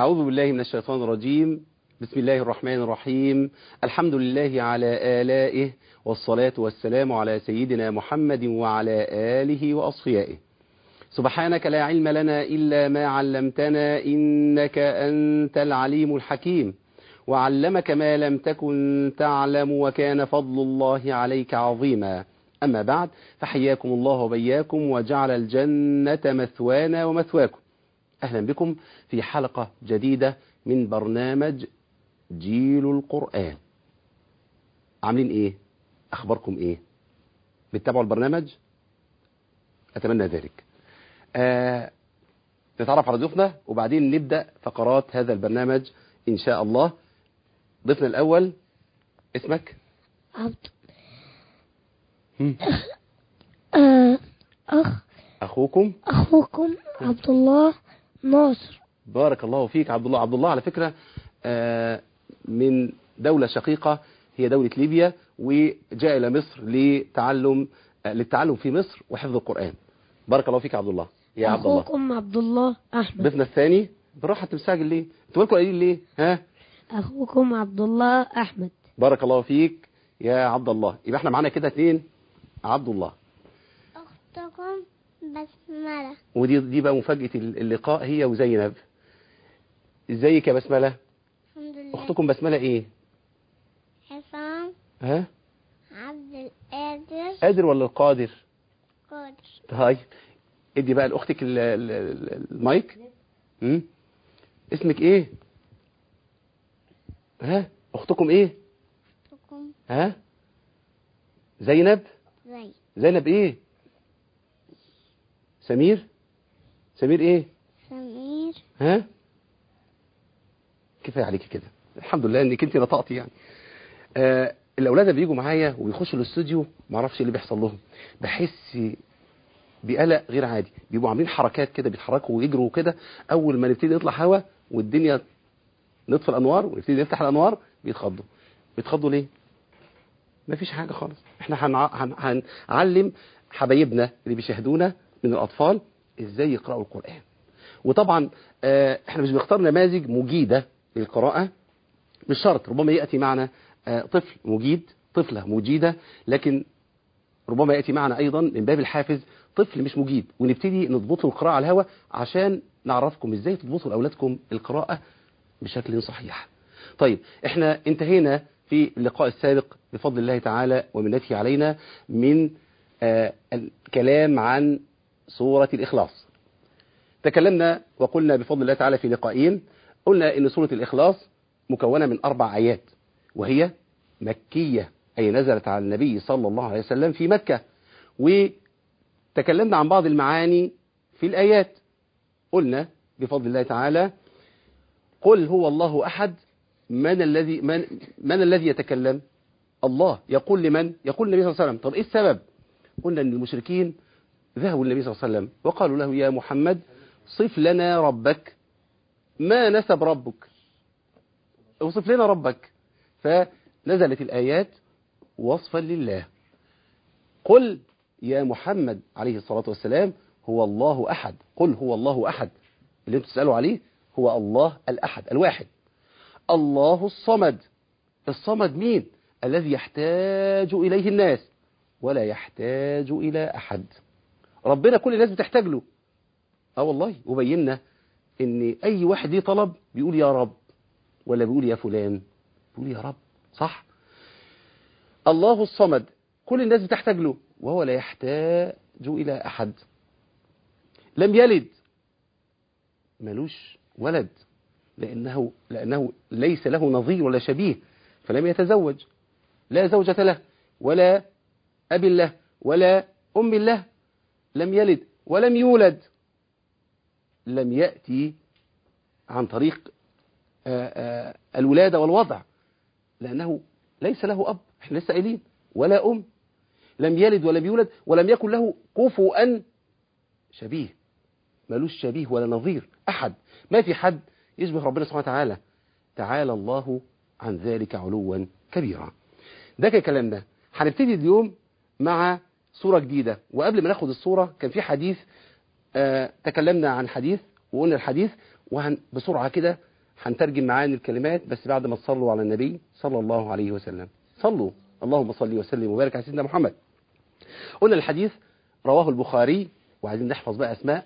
أعوذ بالله من الشيطان الرجيم بسم الله الرحمن الرحيم الحمد لله على آلائه والصلاة والسلام على سيدنا محمد وعلى آله وأصفيائه سبحانك لا علم لنا إلا ما علمتنا إنك أنت العليم الحكيم وعلمك ما لم تكن تعلم وكان فضل الله عليك عظيما أما بعد فحياكم الله وبياكم وجعل الجنة مثوانا ومثواكم أهلا بكم في حلقة جديدة من برنامج جيل القرآن عاملين إيه؟ أخباركم إيه؟ بتتابعوا البرنامج؟ أتمنى ذلك آه نتعرف على ضيوفنا وبعدين نبدأ فقرات هذا البرنامج إن شاء الله ضيفنا الأول اسمك؟ عبد هم. آه، أخ أخوكم أخوكم عبد الله ناصر بارك الله فيك عبد الله عبد الله على فكرة آه، من دولة شقيقة هي دولة ليبيا وجاء إلى مصر لتعلم آه، للتعلم في مصر وحفظ القرآن بارك الله فيك عبد الله يا عبد الله أخوكم عبد الله أحمد ضيفنا الثاني بالراحة انت مستعجل ليه انتوا مالكم قايلين ليه ها أخوكم عبد الله أحمد بارك الله فيك يا عبد الله يبقى احنا معانا كده اتنين عبد الله أختكم بسملة ودي دي بقى مفاجأة اللقاء هي وزينب ازيك يا بسملة الحمد لله اختكم بسملة ايه حسام ها عبد القادر قادر ولا القادر قادر طيب ادي بقى لاختك ال- ال- ال- المايك امم اسمك ايه ها اختكم ايه أختكم ها زينب زي زينب ايه سمير سمير ايه سمير ها كفايه عليكي كده الحمد لله انك انت نطقتي يعني آه الاولاد اللي بيجوا معايا ويخشوا الاستوديو ما اعرفش ايه اللي بيحصل لهم بحس بقلق غير عادي بيبقوا عاملين حركات كده بيتحركوا ويجروا كده اول ما نبتدي نطلع هوا والدنيا نطفي الانوار ونبتدي نفتح الانوار بيتخضوا بيتخضوا ليه مفيش حاجه خالص احنا هنع- هن- هنعلم حبايبنا اللي بيشاهدونا من الاطفال ازاي يقراوا القران وطبعا آه، احنا مش بنختار نماذج مجيده للقراءه مش شرط ربما ياتي معنا آه، طفل مجيد طفله مجيده لكن ربما ياتي معنا ايضا من باب الحافز طفل مش مجيد ونبتدي نضبط له القراءه على الهواء عشان نعرفكم ازاي تضبطوا لاولادكم القراءه بشكل صحيح. طيب احنا انتهينا في اللقاء السابق بفضل الله تعالى ومنته علينا من آه، الكلام عن سوره الاخلاص. تكلمنا وقلنا بفضل الله تعالى في لقائين قلنا ان سوره الاخلاص مكونه من اربع ايات وهي مكيه اي نزلت على النبي صلى الله عليه وسلم في مكه وتكلمنا عن بعض المعاني في الايات قلنا بفضل الله تعالى قل هو الله احد من الذي من, من الذي يتكلم الله يقول لمن يقول النبي صلى الله عليه وسلم طب ايه السبب قلنا ان المشركين ذهبوا للنبي صلى الله عليه وسلم وقالوا له يا محمد صف لنا ربك ما نسب ربك اوصف لنا ربك فنزلت الآيات وصفا لله قل يا محمد عليه الصلاة والسلام هو الله أحد قل هو الله أحد اللي انتم تسألوا عليه هو الله الأحد الواحد الله الصمد الصمد مين الذي يحتاج إليه الناس ولا يحتاج إلى أحد ربنا كل الناس بتحتاج له اه والله وبينا ان اي واحد ليه طلب بيقول يا رب ولا بيقول يا فلان بيقول يا رب صح الله الصمد كل الناس بتحتاج له وهو لا يحتاج الى احد لم يلد ملوش ولد لانه لانه ليس له نظير ولا شبيه فلم يتزوج لا زوجة له ولا اب له ولا ام له لم يلد ولم يولد لم يأتي عن طريق آه، آه، الولادة والوضع لأنه ليس له أب احنا لسه قايلين ولا أم لم يلد ولم يولد ولم يكن له كفوا شبيه ملوش شبيه ولا نظير أحد ما في حد يشبه ربنا سبحانه وتعالى تعالى الله عن ذلك علوا كبيرا ده كان كلامنا هنبتدي اليوم مع صورة جديدة وقبل ما ناخد الصورة كان في حديث آه تكلمنا عن حديث وقلنا الحديث وهن بسرعة كده هنترجم معاني الكلمات بس بعد ما تصلوا على النبي صلى الله عليه وسلم صلوا اللهم صل وسلم وبارك على سيدنا محمد قلنا الحديث رواه البخاري وعايزين نحفظ بقى أسماء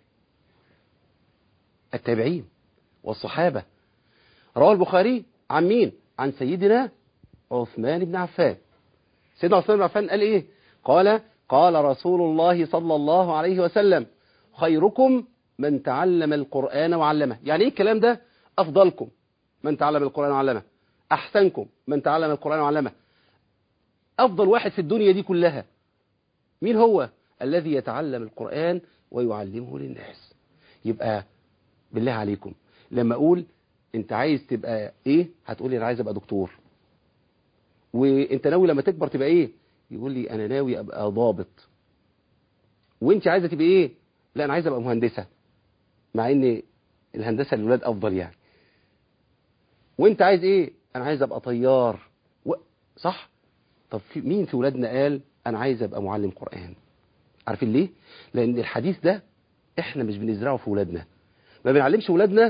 التابعين والصحابة رواه البخاري عن مين عن سيدنا عثمان بن عفان سيدنا عثمان بن عفان قال ايه قال قال رسول الله صلى الله عليه وسلم خيركم من تعلم القرآن وعلمه يعني ايه الكلام ده افضلكم من تعلم القرآن وعلمه احسنكم من تعلم القرآن وعلمه افضل واحد في الدنيا دي كلها مين هو الذي يتعلم القرآن ويعلمه للناس يبقى بالله عليكم لما اقول انت عايز تبقى ايه هتقول لي انا عايز ابقى دكتور وانت ناوي لما تكبر تبقى ايه يقول لي انا ناوي ابقى ضابط وانت عايزه تبقى ايه لا انا عايز ابقى مهندسه مع ان الهندسه للولاد افضل يعني وانت عايز ايه انا عايز ابقى طيار و... صح طب في مين في ولادنا قال انا عايز ابقى معلم قران عارفين ليه لان الحديث ده احنا مش بنزرعه في ولادنا ما بنعلمش ولادنا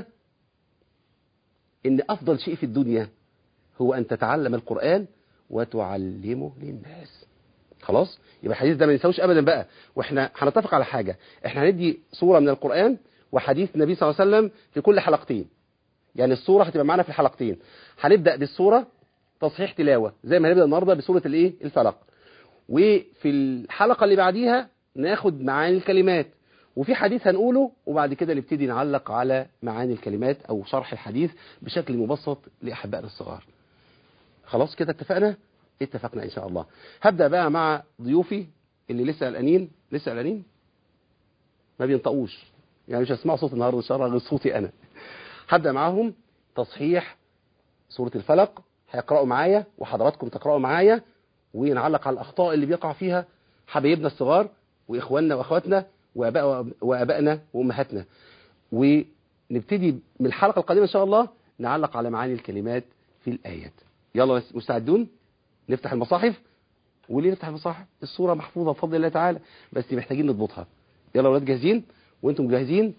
ان افضل شيء في الدنيا هو ان تتعلم القرآن وتعلمه للناس خلاص يبقى الحديث ده ما ننساوش ابدا بقى واحنا هنتفق على حاجة احنا هندي صورة من القرآن وحديث النبي صلى الله عليه وسلم في كل حلقتين يعني الصورة هتبقى معانا في الحلقتين هنبدأ بالصورة تصحيح تلاوة زي ما هنبدأ النهاردة بسورة الايه الفلق وفي الحلقة اللي بعديها ناخد معاني الكلمات وفي حديث هنقوله وبعد كده نبتدي نعلق على معاني الكلمات او شرح الحديث بشكل مبسط لاحبائنا الصغار خلاص كده اتفقنا اتفقنا ان شاء الله هبدأ بقى مع ضيوفي اللي لسه قلقانين لسه قلقانين ما بينطقوش يعني مش هسمعوا صوت النهارده ان شاء الله غير صوتي انا هبدأ معاهم تصحيح سورة الفلق هيقرأوا معايا وحضراتكم تقرأوا معايا ونعلق على الأخطاء اللي بيقع فيها حبايبنا الصغار وإخواننا وأخواتنا وآباء وآبائنا وأمهاتنا ونبتدي من الحلقة القادمة إن شاء الله نعلق على معاني الكلمات في الآيات يلا مستعدون نفتح المصاحف وليه نفتح المصاحف الصورة محفوظة بفضل الله تعالى بس محتاجين نضبطها يلا ولاد جاهزين وانتم جاهزين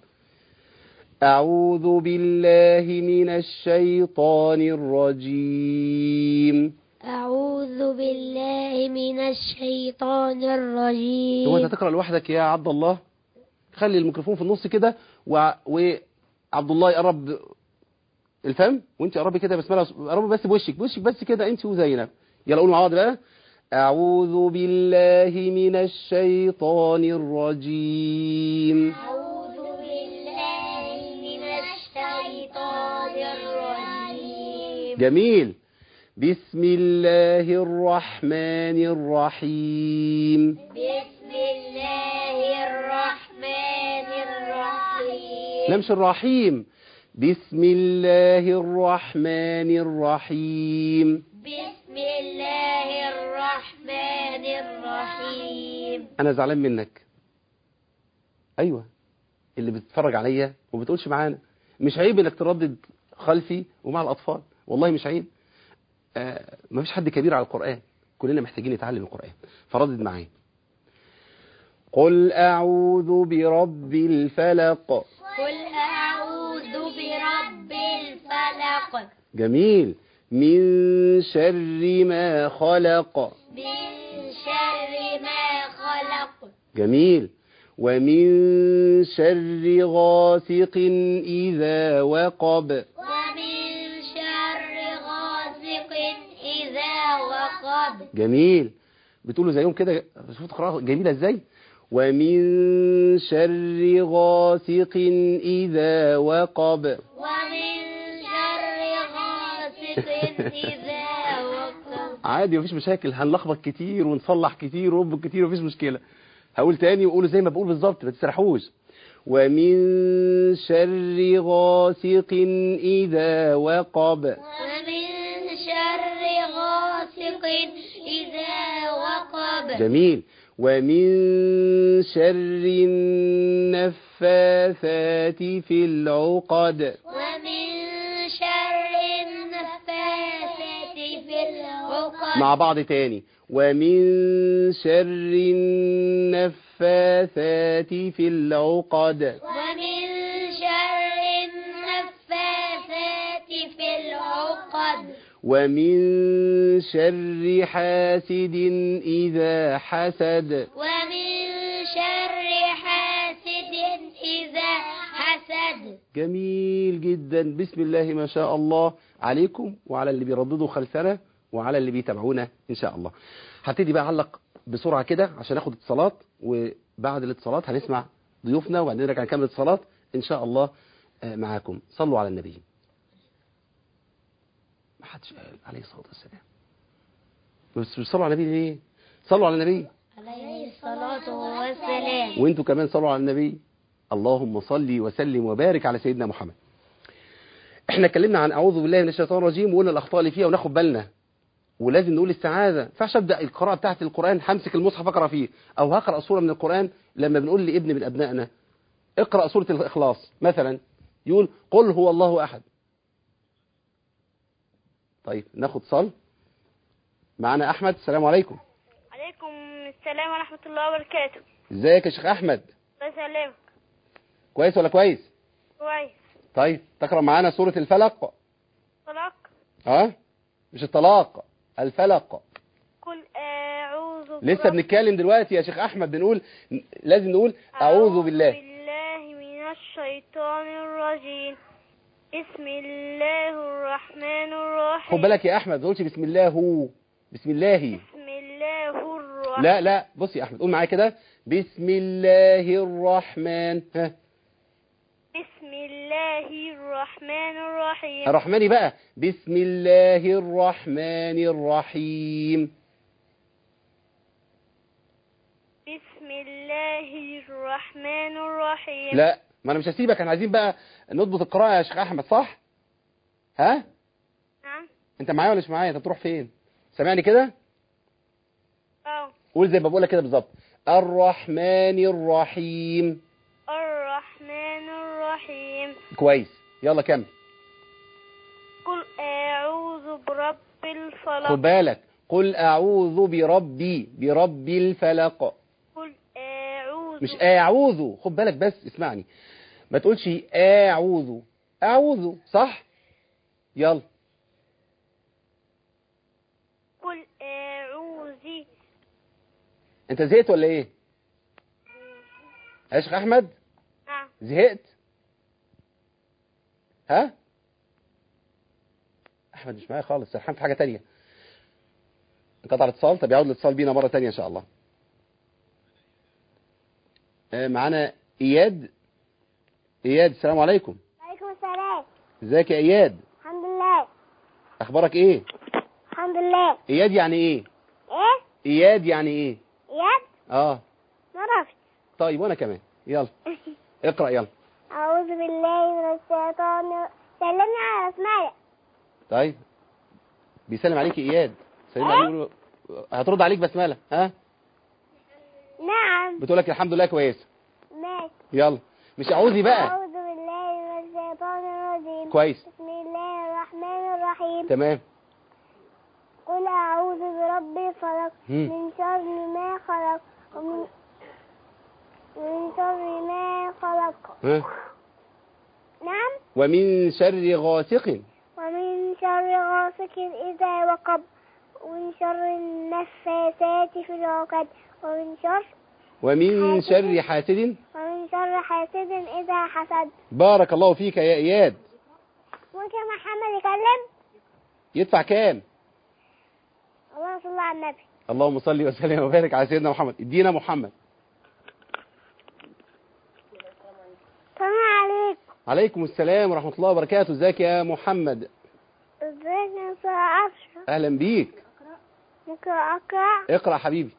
أعوذ بالله من الشيطان الرجيم أعوذ بالله من الشيطان الرجيم هو انت تقرأ لوحدك يا عبد الله خلي الميكروفون في النص كده و... وعبد الله يقرب الفم وانت قربي كده بسم الله قربي بس بوشك بوشك بس كده انت وزينب يلا قولوا مع بعض بقى أعوذ بالله من الشيطان الرجيم أعوذ بالله من الشيطان الرجيم جميل بسم الله الرحمن الرحيم بسم الله الرحمن الرحيم لا مش الرحيم بسم الله الرحمن الرحيم بسم الله الرحمن الرحيم انا زعلان منك ايوه اللي بتتفرج عليا وما بتقولش معانا مش عيب انك تردد خلفي ومع الاطفال والله مش عيب آه ما فيش حد كبير على القران كلنا محتاجين نتعلم القران فردد معايا قل اعوذ برب الفلق قل أعوذ برب الفلق جميل من شر ما خلق من شر ما خلق جميل ومن شر غاسق إذا وقب ومن شر غاسق إذا وقب جميل بتقولوا زيهم كده شوفوا قراءة جميلة ازاي ومن شر غاسق إذا وقب ومن شر غاسق إذا وقب عادي مفيش مشاكل هنلخبط كتير ونصلح كتير ونربط كتير مفيش مشكلة هقول تاني وقولوا زي ما بقول بالظبط ما تسرحوش ومن شر غاسق إذا وقب ومن شر غاسق إذا وقب جميل ومن شر النفاثات في العقد ومن شر النفاثات في العقد مع بعض تاني ومن شر النفاثات في العقد ومن شر النفاثات وقب ومن شر حاسد إذا حسد ومن شر حاسد إذا حسد جميل جدا بسم الله ما شاء الله عليكم وعلى اللي بيرددوا خلفنا وعلى اللي بيتابعونا إن شاء الله هبتدي بقى أعلق بسرعة كده عشان ناخد اتصالات وبعد الاتصالات هنسمع ضيوفنا وبعدين نرجع نكمل اتصالات إن شاء الله آه، معاكم صلوا على النبي ما حدش قال عليه الصلاة والسلام بس بتصلوا على النبي ليه صلوا على النبي عليه الصلاة والسلام وانتوا كمان صلوا على النبي اللهم صل وسلم وبارك على سيدنا محمد احنا اتكلمنا عن اعوذ بالله من الشيطان الرجيم وقلنا الاخطاء اللي فيها وناخد بالنا ولازم نقول السعاده ما ينفعش ابدا القراءه بتاعت القران همسك المصحف اقرا فيه او هقرا سوره من القران لما بنقول لابن من ابنائنا اقرا سوره الاخلاص مثلا يقول قل هو الله احد طيب ناخد صل معانا احمد السلام عليكم عليكم السلام ورحمة الله وبركاته ازيك يا شيخ احمد الله يسلمك كويس ولا كويس كويس طيب تقرا معانا سوره الفلق طلاق ها مش الطلاق الفلق قل أعوذ لسه برب- بنتكلم دلوقتي يا شيخ احمد بنقول لازم نقول اعوذ بالله بالله من الشيطان الرجيم بسم الله الرحمن الرحيم خد بالك يا احمد ما تقولش بسم الله هو بسم الله بسم الله الرحمن لا لا بص يا احمد قول معايا كده بسم الله الرحمن ها بسم الله الرحمن الرحيم الرحمن بقى بسم الله الرحمن الرحيم بسم الله الرحمن الرحيم لا ما انا مش هسيبك احنا عايزين بقى نضبط القراءه يا شيخ احمد صح ها نعم انت معايا ولا مش معايا انت بتروح فين سامعني كده أو قول زي ما بقولك كده بالظبط الرحمن الرحيم الرحمن الرحيم كويس يلا كمل قل أعوذ برب الفلق خد بالك قل اعوذ بربي برب الفلق قل أعوذ مش اعوذ خد بالك بس اسمعني ما تقولش اعوذ اعوذ صح يلا قل أعوذ انت زهقت ولا ايه يا شيخ احمد نعم زهقت ها احمد مش معايا خالص سرحان في حاجه تانية انقطع الاتصال طب يعود الاتصال بينا مره تانية ان شاء الله آه، معانا اياد اياد السلام عليكم عليكم السلام ازيك يا اياد الحمد لله اخبارك ايه الحمد لله اياد يعني ايه ايه اياد يعني ايه اياد اه ما عرفت طيب وانا كمان يلا اقرا يلا اعوذ بالله من الشيطان الر- سلمنا على اسماء طيب بيسلم عليك اياد سلم عليك يقول- هترد عليك بسمله ها نعم بتقول لك الحمد لله كويس ماشي يلا مش اعوذي بقى اعوذ بالله من الشيطان الرجيم كويس بسم الله الرحمن الرحيم تمام قل اعوذ برب الفلق مم. من شر ما خلق ومن من شر ما خلق ها نعم ومن شر غاسق ومن شر غاسق إذا وقب ومن شر النفاثات في العقد ومن شر ومن شر حاسد ومن شر حاسد إذا حسد بارك الله فيك يا اياد ممكن محمد يكلم يدفع كام اللهم صل على النبي اللهم صل وسلم وبارك على سيدنا محمد ادينا محمد السلام عليكم عليكم السلام ورحمه الله وبركاته ازيك يا محمد ازيك يا أستاذ عشرة اهلا بيك ممكن أقرأ اقرا حبيبي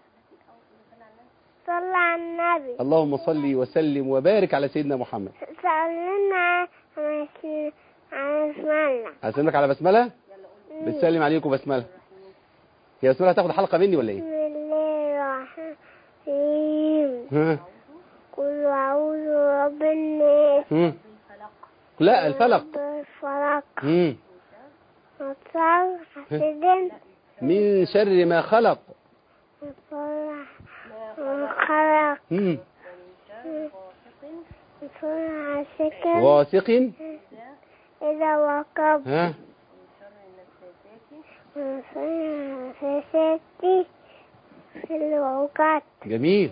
صل على النبي اللهم صل وسلم وبارك على سيدنا محمد سألنا عن اسم- عن اسمنا هسلمك على بسمله بتسلم عليكم بسمله هي بسمله هتاخد حلقه مني ولا بسم ايه الله الرحمن الرحيم ها قل أعوذ برب الناس هم. لا الفلق الفلق هم. وصار حسد من شر ما خلق وصار خلق هم. وصار سكن واثق إذا وقب ها من شر حاسد في العقد جميل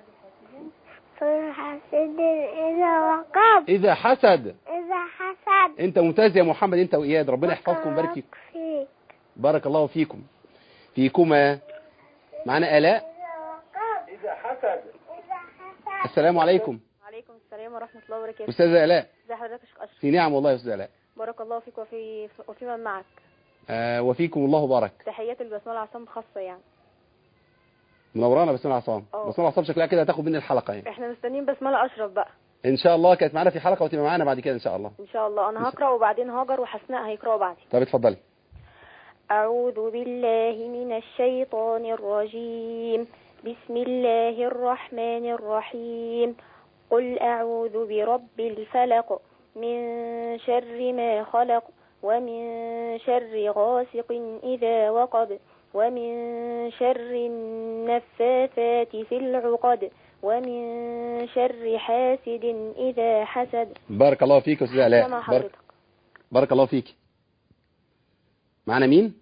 شر حاسد إذا وقب إذا حسد إذا حسد أنت ممتاز يا محمد أنت وإياد ربنا يحفظكم ويبارك فيكم فيك بارك الله فيكم فيكما معنا آلاء إذا حسد السلام عليكم عليكم السلام ورحمة الله وبركاته أستاذة آلاء ازي حضرتك يا شيخ أشرف في نعم والله يا أستاذة آلاء بارك الله فيك وفي وفي من معك آه وفيكم الله بارك تحيات البسملة عصام خاصة يعني منورانا بسمة عصام أوه. بسمة عصام شكلها كده هتاخد مني الحلقة يعني احنا مستنيين بسملة أشرف بقى إن شاء الله كانت معانا في حلقة وتبقى معانا بعد كده إن شاء الله إن شاء الله أنا هقرأ وبعدين هاجر وحسناء هيقرأوا بعدي طب اتفضلي أعوذ بالله من الشيطان الرجيم بسم الله الرحمن الرحيم قل أعوذ برب الفلق من شر ما خلق ومن شر غاسق إذا وقب ومن شر النفاثات في العقد ومن شر حاسد إذا حسد بارك الله فيك يا أستاذة آلاء سمع بارك, حضرتك بارك الله فيك معنا مين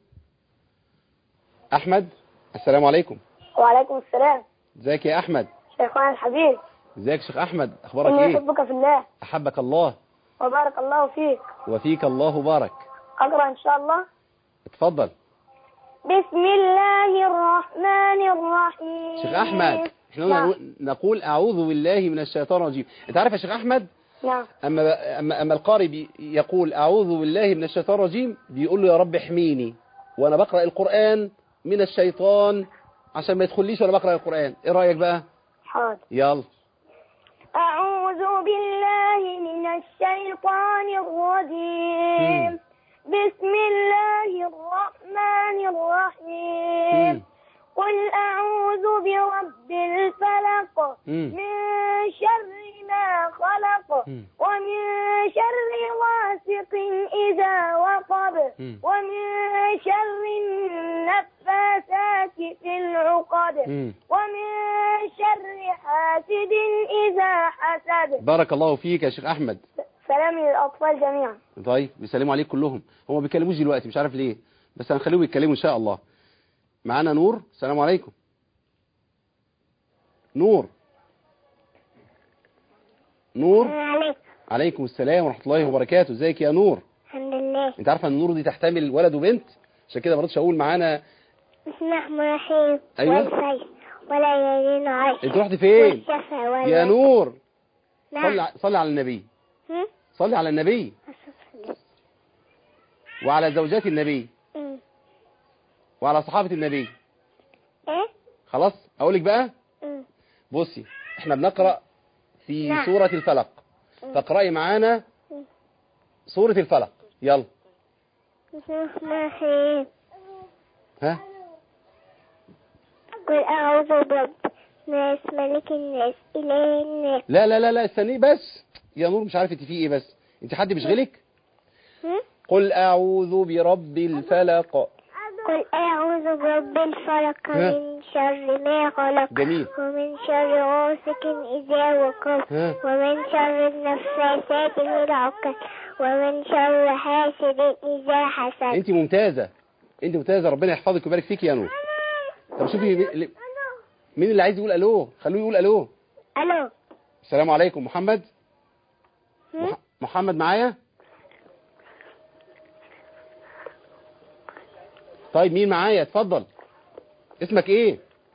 أحمد السلام عليكم وعليكم السلام ازيك يا أحمد شيخنا الحبيب ازيك يا شيخ أحمد أخبارك إني إيه أحبك في الله أحبك الله وبارك الله فيك وفيك الله بارك أقرأ إن شاء الله اتفضل بسم الله الرحمن الرحيم شيخ أحمد احنا نعم. نقول- نقول أعوذ بالله من الشيطان الرجيم أنت عارف يا شيخ أحمد نعم أما, أما, أما القارئ بي- يقول أعوذ بالله من الشيطان الرجيم بيقول له يا رب احميني وأنا بقرأ القرآن من الشيطان عشان ما يدخليش وأنا بقرأ القرآن إيه رأيك بقى حاضر يلا أعوذ بالله من الشيطان الرجيم مم. بسم الله الرحمن الرحيم مم. قل أعوذ برب الفلق مم. من شر ما خلق مم. ومن شر غاسق إذا وقب مم. ومن شر النفاثات في العقد مم. ومن شر حاسد إذا حسد بارك الله فيك يا شيخ أحمد سلام للأطفال جميعا طيب بيسلموا عليك كلهم هم ما بيكلموش دلوقتي مش عارف ليه بس هنخليهم يتكلموا ان شاء الله معانا نور السلام عليكم نور نور عليك عليكم السلام ورحمه الله وبركاته ازيك يا نور الحمد لله انت عارفه ان نور دي تحتمل ولد وبنت عشان كده ما رضيتش اقول معانا بسم الله الرحمن الرحيم أيوة. والسيف ولا يلين عيش انت رحت فين والشفا ولا يا نور صلي نعم ع- صلي على النبي هم؟ صلي على النبي وعلى زوجات النبي هم. وعلى صحابه النبي ايه خلاص اقول لك بقى هم. بصي احنا بنقرأ في نعم. سورة الفلق فاقرأي معانا سورة الفلق يلا بسم الله الرحمن الرحيم ها قل أعوذ برب الناس ملك الناس إله الناس لا لا لا لا استني بس يا نور مش عارف انت في ايه بس انت حد بيشغلك هم؟ قل اعوذ برب الفلق قل أعوذ برب الفلق ها. من شر ما خلق جميل ومن شر غاسق إذا وقب ها. ومن شر النفاثات في العقد ومن شر حاسد إذا حسد انت ممتازة انت ممتازة ربنا يحفظك ويبارك فيك يا نور طب شوفي مين- مين اللي عايز يقول الو خلوه يقول الو ألو السلام عليكم محمد هم؟ مح- محمد معايا طيب مين معايا اتفضل اسمك ايه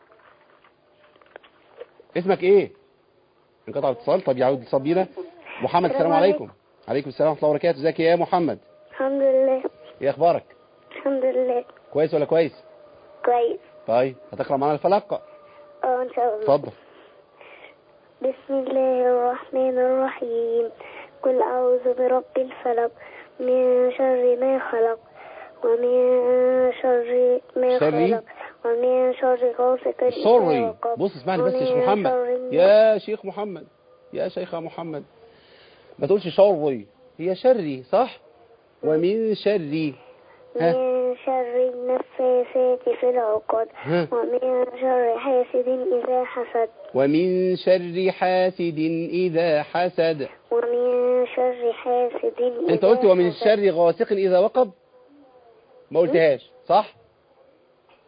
اسمك ايه انقطع الاتصال طب يعود الاتصال بينا محمد السلام السلام عليكم عليكم السلام ورحمه الله وبركاته ازيك يا محمد الحمد لله ايه اخبارك الحمد لله كويس ولا كويس كويس طيب هتقرا معانا الفلق اه ان شاء الله اتفضل بسم الله الرحمن الرحيم قل أعوذ برب الفلق من شر ما خلق ومن شر ما شري؟ خلق ومن شر غاسق إذا سوري وقب بص اسمعني بس يا شيخ ومن محمد شر النفاثات يا شيخ محمد يا شيخ محمد ما تقولش شري هي شري صح ومن شري ها من شر النفاثات في العقد ها. ومن شر حاسد إذا حسد ومن شر حاسد إذا حسد ومن شر حاسد إذا انت قلت ومن حسد. شر غاسق إذا وقب ما قلتهاش صح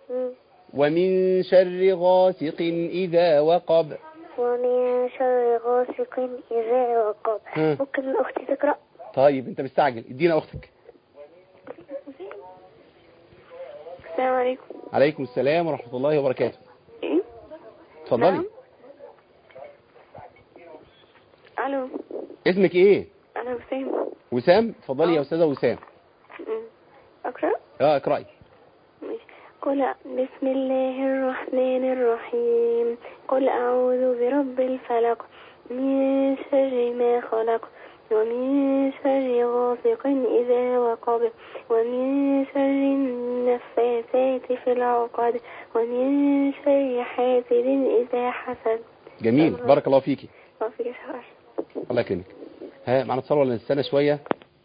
مم. ومن شر غاسق إذا وقب ومن شر غاسق إذا وقب ها. ممكن أختي تقرأ طيب انت مستعجل ادينا اختك السلام عليكم عليكم السلام ورحمة الله وبركاته ايه اتفضلي نعم. الو اسمك ايه انا وسام وسام اتفضلي يا استاذه وسام مم. اقرا اه اقراي ماشي. قل بسم الله الرحمن الرحيم قل أعوذ برب الفلق من شر ما خلق ومن شر غاسق إذا وقب ومن شر النفاثات في العقد ومن شر حاسد إذا حسد جميل بارك الله فيكي وفي شهر الله يكرمك ها معنا اتصال ولا نستنى شويه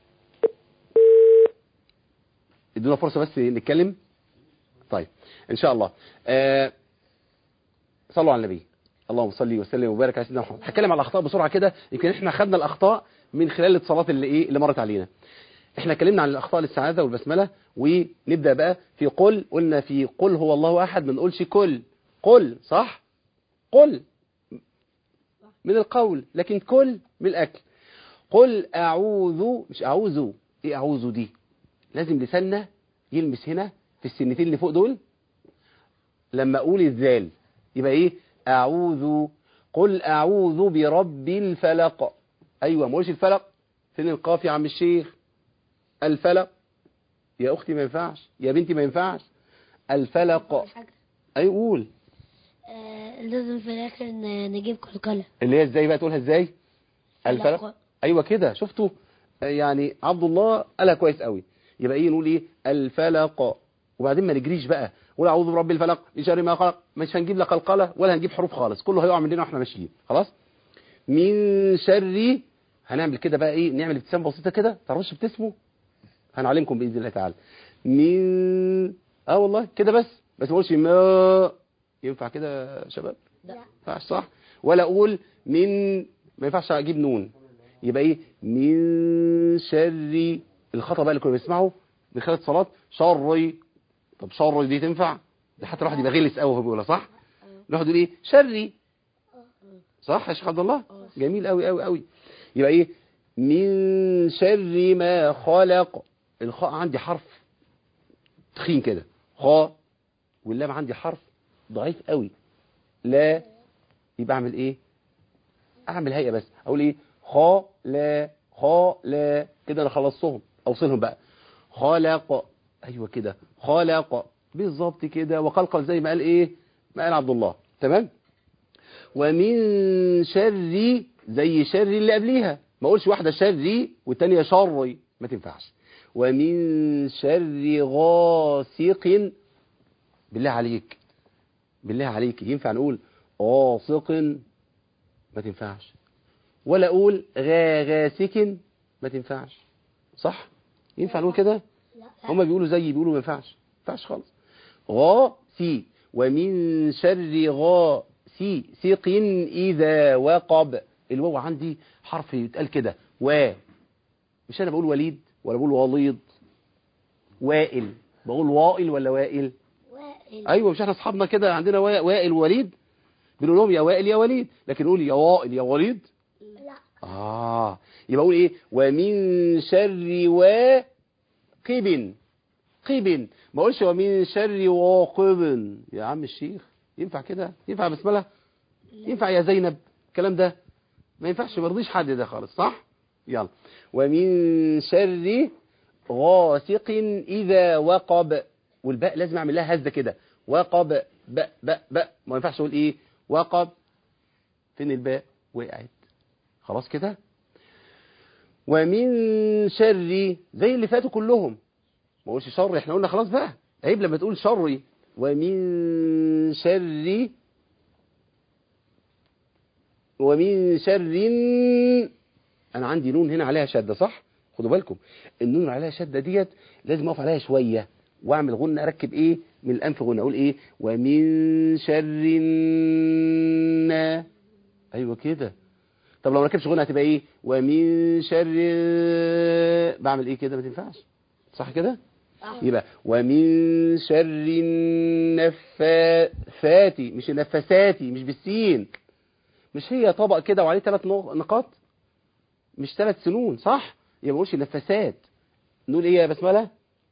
ادونا فرصه بس نتكلم طيب ان شاء الله آه صلوا على النبي اللهم صل وسلم وبارك على سيدنا محمد هتكلم على الاخطاء بسرعه كده يمكن احنا خدنا الاخطاء من خلال الاتصالات اللي ايه اللي مرت علينا احنا اتكلمنا عن الاخطاء للسعاده والبسمله ونبدا بقى في قل قلنا في قل هو الله احد ما نقولش كل قل صح قل من القول لكن كل من الأكل قل أعوذ مش أعوذ إيه أعوذ دي لازم لساننا يلمس هنا في السنتين اللي فوق دول لما أقول الذال يبقى إيه أعوذ قل أعوذ برب الفلق أيوة ما قولش الفلق فين القاف يا عم الشيخ الفلق يا أختي ما ينفعش يا بنتي ما ينفعش الفلق أي قول آه، لازم في الاخر ن- نجيب قلقلة اللي هي ازاي بقى تقولها ازاي الفلق فلق. ايوه كده شفتوا آه، يعني عبد الله قالها كويس قوي يبقى ايه نقول ايه الفلق وبعدين ما نجريش بقى قول اعوذ برب الفلق من شر ما خلق مش هنجيب لا قلقله ولا هنجيب حروف خالص كله هيقع مننا واحنا ماشيين خلاص من شر هنعمل كده بقى ايه نعمل ابتسام بسيطه كده تعرفوش ابتسموا هنعلمكم باذن الله تعالى من اه والله كده بس بس ما اقولش ما ينفع كده يا شباب لا. ينفعش صح ولا اقول من ما ينفعش اجيب نون يبقى ايه من شر الخطا بقى اللي كنا بنسمعه من خلال الصلاه شري طب شر دي تنفع ده حتى الواحد يبقى غلس قوي وهو بيقولها صح الواحد يقول ايه شري صح يا شيخ عبد الله جميل قوي قوي قوي يبقى ايه من شر ما خلق الخاء عندي حرف تخين كده خاء واللام عندي حرف ضعيف قوي لا يبقى اعمل ايه اعمل هيئه بس اقول ايه خا لا خا لا كده انا خلصتهم اوصلهم بقى خلق ايوه كده خلق بالظبط كده وقلقل زي ما قال ايه ما قال عبد الله تمام ومن شر زي شر اللي قبليها ما اقولش واحده شري والتانيه شري ما تنفعش ومن شر غاسق بالله عليك بالله عليك ينفع نقول غاسق ما تنفعش ولا اقول غا غاسك ما تنفعش صح ينفع نقول كده هما بيقولوا زي بيقولوا ما ينفعش ما ينفعش خالص غاسي ومن شر غاسي سق اذا وقب الواو عندي حرف يتقال كده و مش انا بقول وليد ولا بقول وليد وائل بقول وائل ولا وائل وائل ايوه مش احنا اصحابنا كده عندنا وا- وائل ووليد بنقول لهم يا وائل يا وليد لكن نقول يا وائل يا وليد لا اه يبقى اقول ايه ومن شر واقب قب ما اقولش ومن شر واقب يا عم الشيخ ينفع كده ينفع بسمله ينفع يا زينب الكلام ده ما ينفعش ما يرضيش حد ده خالص صح يلا ومن شر غاسق اذا وقب والباء لازم اعمل لها هزه كده وقب باء باء باء ما ينفعش اقول ايه وقب فين الباء وقعت خلاص كده ومن شر زي اللي فاتوا كلهم ما اقولش شر احنا قلنا خلاص بقى عيب لما تقول شري ومن شر ومن شر انا عندي نون هنا عليها شده صح خدوا بالكم النون اللي عليها شده ديت لازم اقف عليها شويه واعمل غنه اركب ايه من الانف غنه اقول ايه ومن شر النا- ايوه كده طب لو ما ركبش غنه هتبقى ايه ومن شر بعمل ايه كده ما تنفعش صح كده يبقى ومن شر النفاثات مش النفاسات مش بالسين مش هي طبق كده وعليه ثلاث نقاط مش ثلاث سنون صح يبقى ما نقولش نفاسات نقول ايه يا بسمله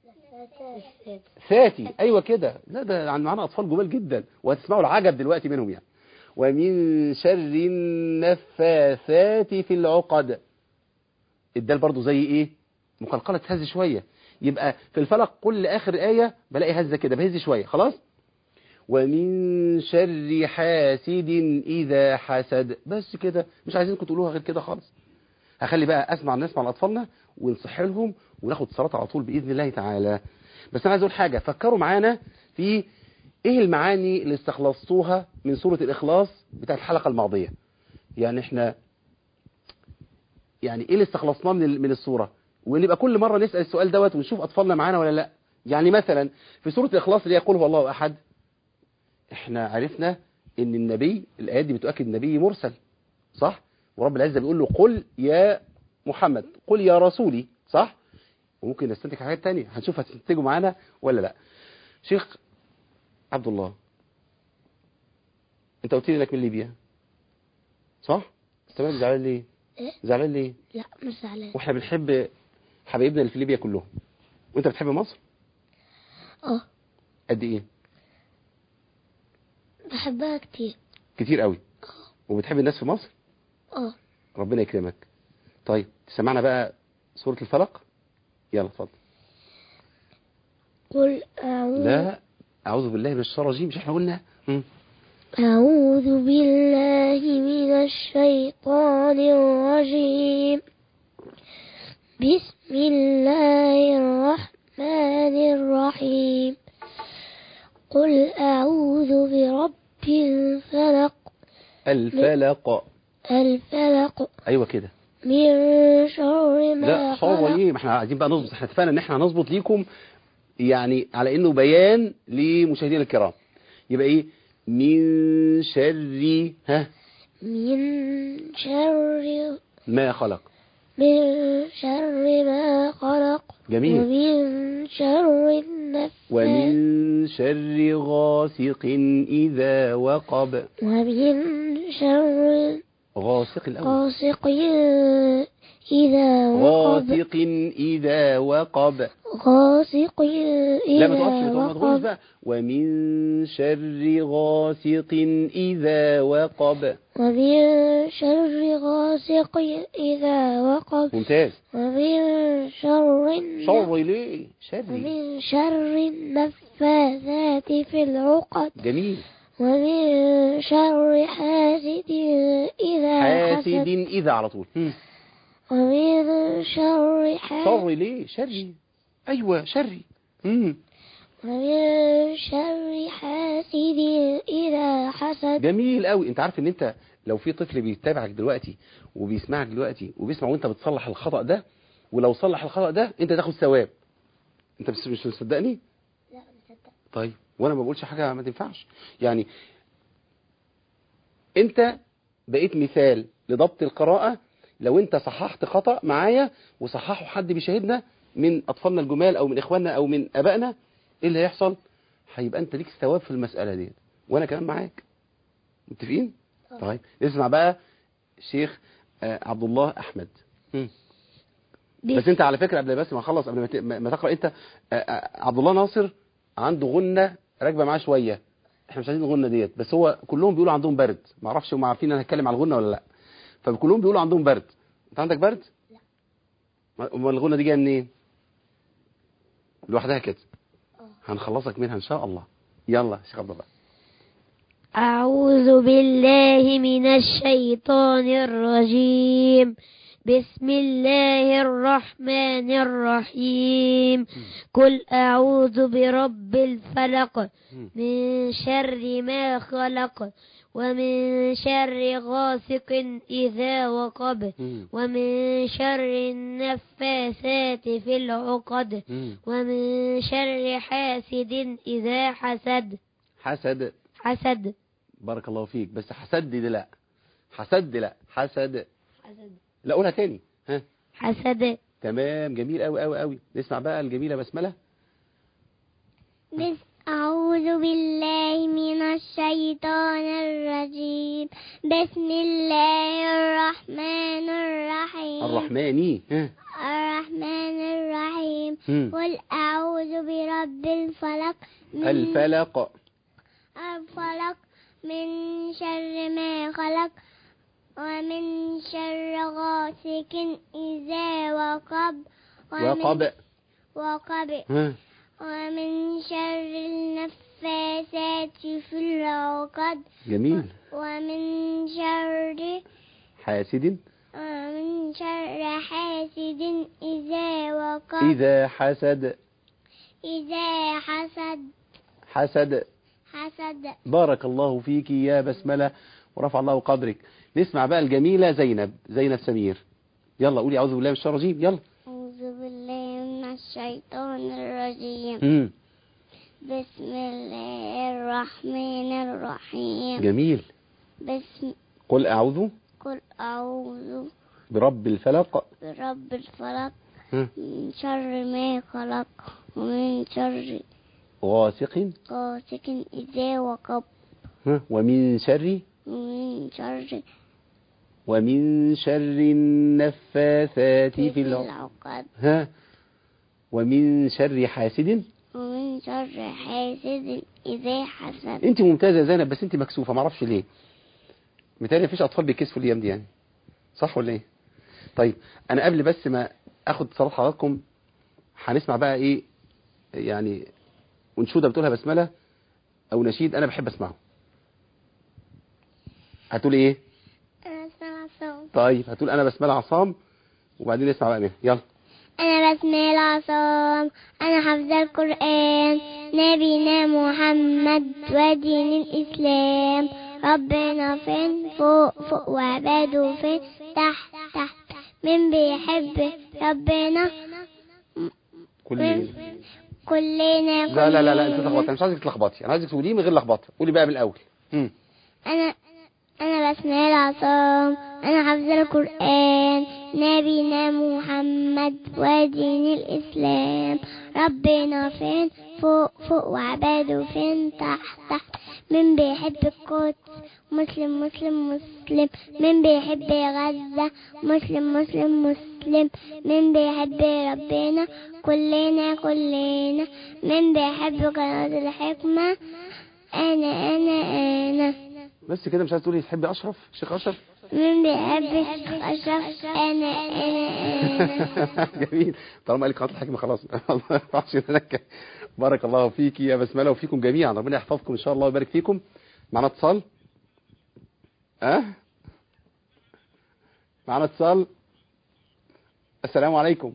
فاتي ايوه كده لا ده عن معانا اطفال جمال جدا وهتسمعوا العجب دلوقتي منهم يعني ومن شر النفاثات في العقد الدال برضو زي ايه مقلقله تهز شويه يبقى في الفلق كل اخر ايه بلاقي هزه كده بهز شويه خلاص ومن شر حاسد اذا حسد بس كده مش عايزينكم تقولوها غير كده خالص هخلي بقى اسمع نسمع لاطفالنا ونصح لهم وناخد صلاه على طول باذن الله تعالى بس انا عايز اقول حاجه فكروا معانا في ايه المعاني اللي استخلصتوها من سوره الاخلاص بتاعت الحلقه الماضيه يعني احنا يعني ايه اللي استخلصناه من ال- من السوره ونبقى كل مره نسال السؤال دوت ونشوف اطفالنا معانا ولا لا يعني مثلا في سوره الاخلاص اللي يقول هو الله احد احنا عرفنا ان النبي الايات دي بتؤكد النبي مرسل صح ورب العزه بيقول له قل يا محمد قل يا رسولي صح وممكن نستنتج حاجات تانية هنشوف هتستنتجوا معانا ولا لا شيخ عبد الله انت قلت لي انك من ليبيا صح بس تمام زعلان ليه إيه؟ زعلان ليه لا مش زعلان واحنا بنحب حبايبنا اللي في ليبيا كلهم وانت بتحب مصر اه قد ايه بحبها كتير كتير قوي وبتحب الناس في مصر اه ربنا يكرمك طيب تسمعنا بقى سورة الفلق يلا اتفضل قل أعوذ لا اعوذ بالله من الشيطان الرجيم مش احنا قلنا مم. أعوذ بالله من الشيطان الرجيم بسم الله الرحمن الرحيم قل أعوذ برب الفلق الفلق الفلق ايوه كده من شر ما لا صور خلق ايه ما احنا عايزين بقى نظبط احنا اتفقنا ان احنا هنظبط ليكم يعني على انه بيان لمشاهدينا الكرام يبقى ايه من شر ها من شر ما خلق من شر ما خلق جميل ومن شر النفاثات ومن شر غاسق إذا وقب ومن شر غاسق الأول غاسق إذا وقب غاسق إذا وقب غاسق لا ما تقفش إذا ما تقفش وقب بقى ومن شر غاسق إذا وقب ومن شر غاسق إذا وقب ممتاز ومن شر النف- شر ليه شر ومن شر النفاثات في العقد جميل ومن شر حاسد إذا حاسد حسد إذا على طول هم. ومن شر حاسد شر ليه شري أيوة شري هم. ومن شر حاسد إذا حسد جميل قوي انت عارف ان انت لو في طفل بيتابعك دلوقتي وبيسمعك دلوقتي وبيسمع وانت بتصلح الخطأ ده ولو صلح الخطأ ده انت تاخد ثواب انت مش مش مصدقني لا مصدق طيب وانا ما بقولش حاجه ما تنفعش يعني انت بقيت مثال لضبط القراءه لو انت صححت خطأ معايا وصححه حد بيشاهدنا من اطفالنا الجمال او من اخواننا او من ابائنا ايه اللي هيحصل هيبقى انت ليك ثواب في المساله دي وانا كمان معاك متفقين طيب نسمع بقى الشيخ آه، عبد الله احمد مم. بس انت على فكره قبل بس ما اخلص قبل ما ت- ما ما تقرا انت آه، آه، عبد الله ناصر عنده غنه راكبه معاه شويه احنا مش عايزين الغنه ديت بس هو كلهم بيقولوا عندهم برد ما اعرفش هم عارفين انا هتكلم على الغنه ولا لا فكلهم بيقولوا عندهم برد انت عندك برد لا امال الغنه دي جايه منين لوحدها كده هنخلصك منها ان شاء الله يلا يا شيخ عبد الله أعوذ بالله من الشيطان الرجيم بسم الله الرحمن الرحيم قل أعوذ برب الفلق من شر ما خلق ومن شر غاسق إذا وقب مم. ومن شر النفاثات في العقد مم. ومن شر حاسد إذا حسد حسد حسد بارك الله فيك بس حسد دي لا حسد لا حسد حسد لا قولها تاني ها حسد تمام جميل قوي قوي قوي نسمع بقى الجميله بسمله بس أعوذ بالله من الشيطان الرجيم بسم الله الرحمن الرحيم الرحماني ها الرحمن الرحيم مم. قل أعوذ برب الفلق من الفلق الفلق من شر ما خلق ومن شر غاسق إذا وقب ومن- وقب وقب ها ومن شر النفاثات في العقد جميل ومن شر حاسد ومن شر حاسد إذا وقب إذا حسد إذا حسد حسد حسد بارك الله فيك يا بسملة ورفع الله قدرك نسمع بقى الجميلة زينب زينب سمير يلا قولي أعوذ بالله من الشيطان الرجيم يلا أعوذ بالله من الشيطان الرجيم مم. بسم الله الرحمن الرحيم جميل بسم قل أعوذ قل أعوذ برب الفلق برب الفلق ها. من شر ما خلق ومن شر غاسق غاسق إذا وقب ها. ومن شر ومن شر ومن شر النفاثات في العقد العقد ها ومن شر حاسد ومن شر حاسد إذا حسد انت ممتازه يا زينب بس انت مكسوفه ما اعرفش ليه متهيألي مفيش اطفال بيكسفوا الايام دي يعني صح ولا ايه طيب انا قبل بس ما اخد اتصالات حضراتكم هنسمع بقى ايه يعني انشوده بتقولها بسمله او نشيد انا بحب اسمعه هتقول ايه أنا اسمع صوت طيب هتقول انا بسمله عصام وبعدين نسمع بقى منها يلا أنا بسمة العصام أنا حافظة القرآن نبينا محمد ودين الإسلام ربنا فين فوق فوق وعباده فين تحت تحت من بيحب ربنا كل من كلنا لا لا لا لا انت كلنا. تلخبطي انا مش عايزك تلخبطي انا عايزك تقوليه من غير لخبطه قولي بقى من الاول امم أنا أنا بسمة العصام أنا حافظة القرآن نبينا محمد ودين الإسلام ربنا فين فوق فوق وعباده فين تحت تحت من بيحب القدس مسلم مسلم مسلم من بيحب غزة مسلم مسلم مسلم من بيحب ربنا كلنا كلنا من بيحب قناة الحكمة أنا أنا أنا بس كده مش عايز تقولي تحبي اشرف شيخ اشرف من بيحب أشرف أنا أنا أنا جميل طالما قال لك قناه الحكمه خلاص ما ينفعش إن أنا أتكلم. بارك الله فيك يا بسمله وفيكم جميعا ربنا يحفظكم ان شاء الله ويبارك فيكم معنا اتصال ها معنا اتصال السلام عليكم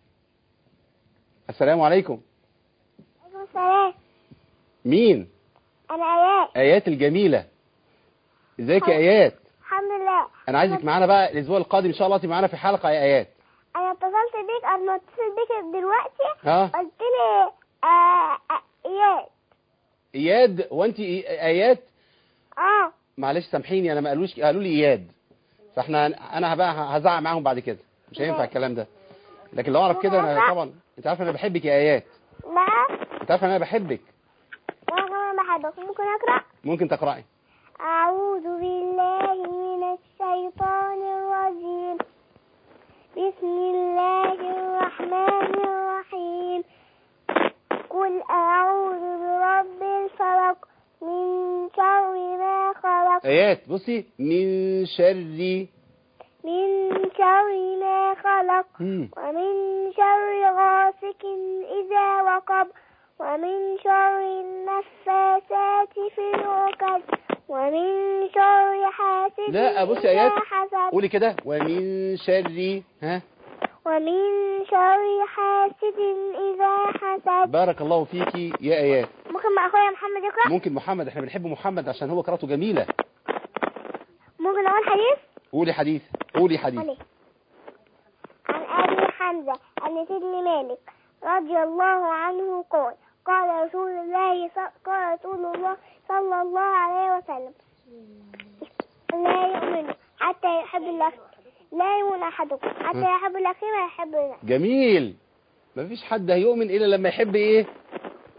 السلام عليكم عليكم السلام مين أنا آيات ايات الجميله ازيك يا ايات الحمد لله انا عايزك معانا بقى الاسبوع القادم ان شاء الله تبقى معانا في حلقه يا ايات أنا اتصلت بيك قبل ما اتصل بيك دلوقتي ها قلت لي آه آه، إياد اياد وانت إي- ايات اه معلش سامحيني انا ما قالوش قالوا لي اياد فاحنا انا بقى هزعق معاهم بعد كده مش هينفع الكلام ده لكن لو اعرف كده انا طبعا انت عارف انا بحبك يا ايات لا انت عارف انا بحبك وأنا كمان بحبك ممكن أقرأ ممكن تقراي أعوذ بالله من الشيطان الرجيم بسم الله الرحمن الرحيم قل أعوذ برب الفلق من شر ما خلق ايات بصي من شر من شر ما خلق مم. ومن شر غاسق إذا وقب ومن شر النفاثات في العقد ومن شر حاسد لا بصي إذا ايات حسد قولي كده ومن شر ها ومن شر حاسد إذا حسد بارك الله فيكي يا ايات ممكن مع أخويا محمد يقرأ ممكن محمد احنا بنحب محمد عشان هو قراءته جميله ممكن أقول حديث قولي حديث قولي حديث عليه عن أبي حمزة أن سيدنا مالك رضي الله عنه قال قال رسول الله ص- قال رسول الله صلى الله عليه وسلم لا يؤمن حتى يحب الأخ لا يؤمن أحدكم حتى يحب الأخي ما يحب لنفسه جميل مفيش حد هيؤمن الا لما يحب ايه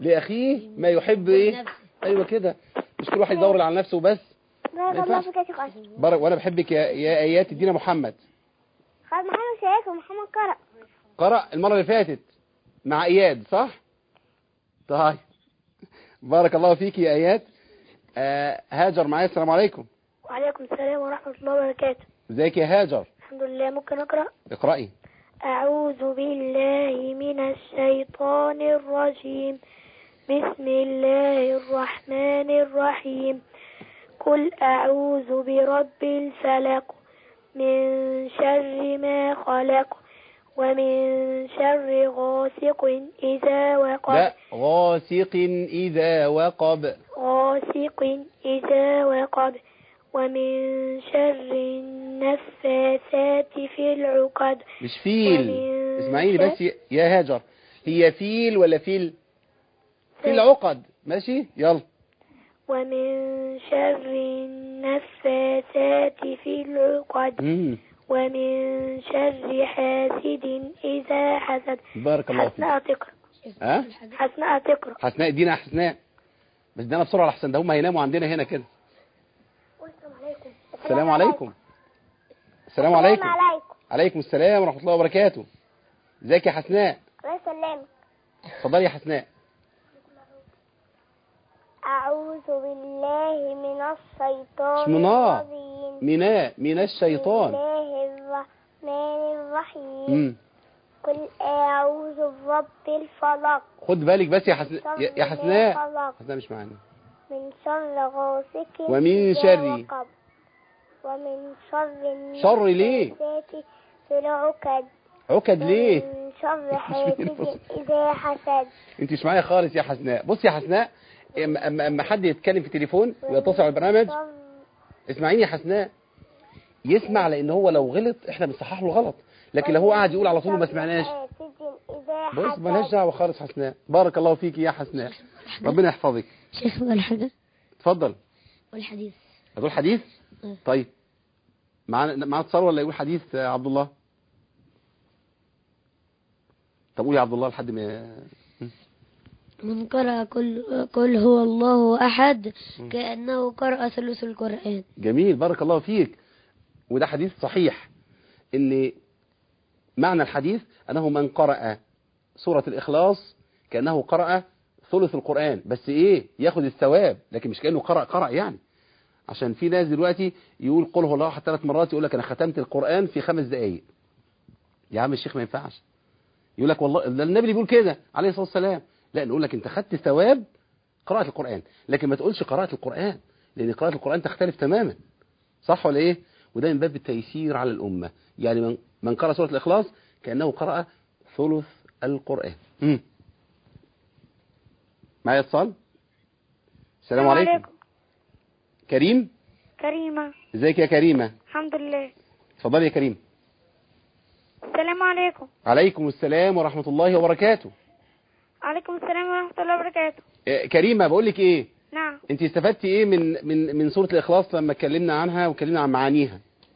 لاخيه ما يحب ايه نفسه. ايوه كده مش كل واحد يدور على نفسه بس بارك الله ينفعش. فيك يا شيخ أشرف بارك وانا بحبك يا, يا ايات ادينا محمد خالد محمد شايف ومحمد قرأ قرأ المرة اللي فاتت مع اياد صح طيب بارك الله فيك يا ايات آه هاجر معايا السلام عليكم وعليكم السلام ورحمة الله وبركاته ازيك يا هاجر الحمد لله ممكن أقرأ اقرأي أعوذ بالله من الشيطان الرجيم بسم الله الرحمن الرحيم قل أعوذ برب الفلق من شر ما خلق ومن شر غاسق إذا وقب لا غاسق اذا وقب غاسق إذا وقب ومن شر النفاثات في العقد مش فيل ومن اسمعيني بس يا- يا هاجر هي فيل ولا فيل في العقد ماشي يلا ومن شر النفاثات في العقد مم. ومن شر حاسد إذا حسد بارك الله فيك حسناء تقرأ ها حسناء تقرأ حسناء ادينا حسناء بس ادينا بسرعه لحسن ده هم هيناموا عندنا هنا كده السلام عليكم السلام عليكم السلام عليكم عليكم عليكم السلام ورحمه الله وبركاته ازيك يا حسناء الله يسلمك اتفضلي يا حسناء أعوذ بالله من الشيطان بسم الله. الرجيم ميناء من بسم الشيطان الله الرحمن الرحيم امم قل أعوذ برب الفلق خد بالك بس يا حسناء يا يا حسناء خلق حسناء مش معانا من شر غاسق ومن إذا شر. وقب ومن شر شر ليه؟ النفاثات في العقد عقد ليه ومن شر مش حاسد بينفصل. إذا حسد انت مش معايا خالص يا حسناء بص يا حسناء اما اما اما حد يتكلم في تليفون ويتصل على البرنامج شر- اسمعيني يا حسناء يسمع لان هو لو غلط احنا بنصحح له غلط لكن لو هو قاعد يقول على طول ما سمعناش حاسد إذا بص حسد. مالهاش دعوه خالص حسناء بارك الله فيك يا حسناء ربنا يحفظك شيخ ولا حاجة اتفضل والحديث هتقول حديث اه. طيب معانا معانا اتصال ولا يقول حديث يا عبد الله طب قول يا عبد الله لحد ما من قرأ كل قل هو الله أحد كأنه قرأ ثلث القرآن جميل بارك الله فيك وده حديث صحيح ان معنى الحديث انه من قرأ سورة الاخلاص كأنه قرأ ثلث القرآن بس ايه ياخد الثواب لكن مش كأنه قرأ قرأ يعني عشان في ناس دلوقتي يقول قل هو الله احد ثلاث مرات يقول لك انا ختمت القرآن في خمس دقائق يا عم الشيخ ما ينفعش يقول لك والله ده النبي اللي بيقول كده عليه الصلاة والسلام لا نقول لك انت خدت ثواب قراءة القرآن لكن ما تقولش قراءة القرآن لأن قراءة القرآن تختلف تماما صح ولا ايه وده من باب التيسير على الأمة يعني من, من قرأ سورة الإخلاص كأنه قرأ ثلث القرآن مم. معايا اتصال السلام عليكم كريم كريمة ازيك يا كريمة الحمد لله اتفضلي يا كريم السلام عليكم عليكم السلام ورحمة الله وبركاته عليكم السلام ورحمة الله وبركاته إيه، كريمة بقول لك ايه نعم انت استفدتي ايه من من من سورة الإخلاص لما اتكلمنا عنها واتكلمنا عن معانيها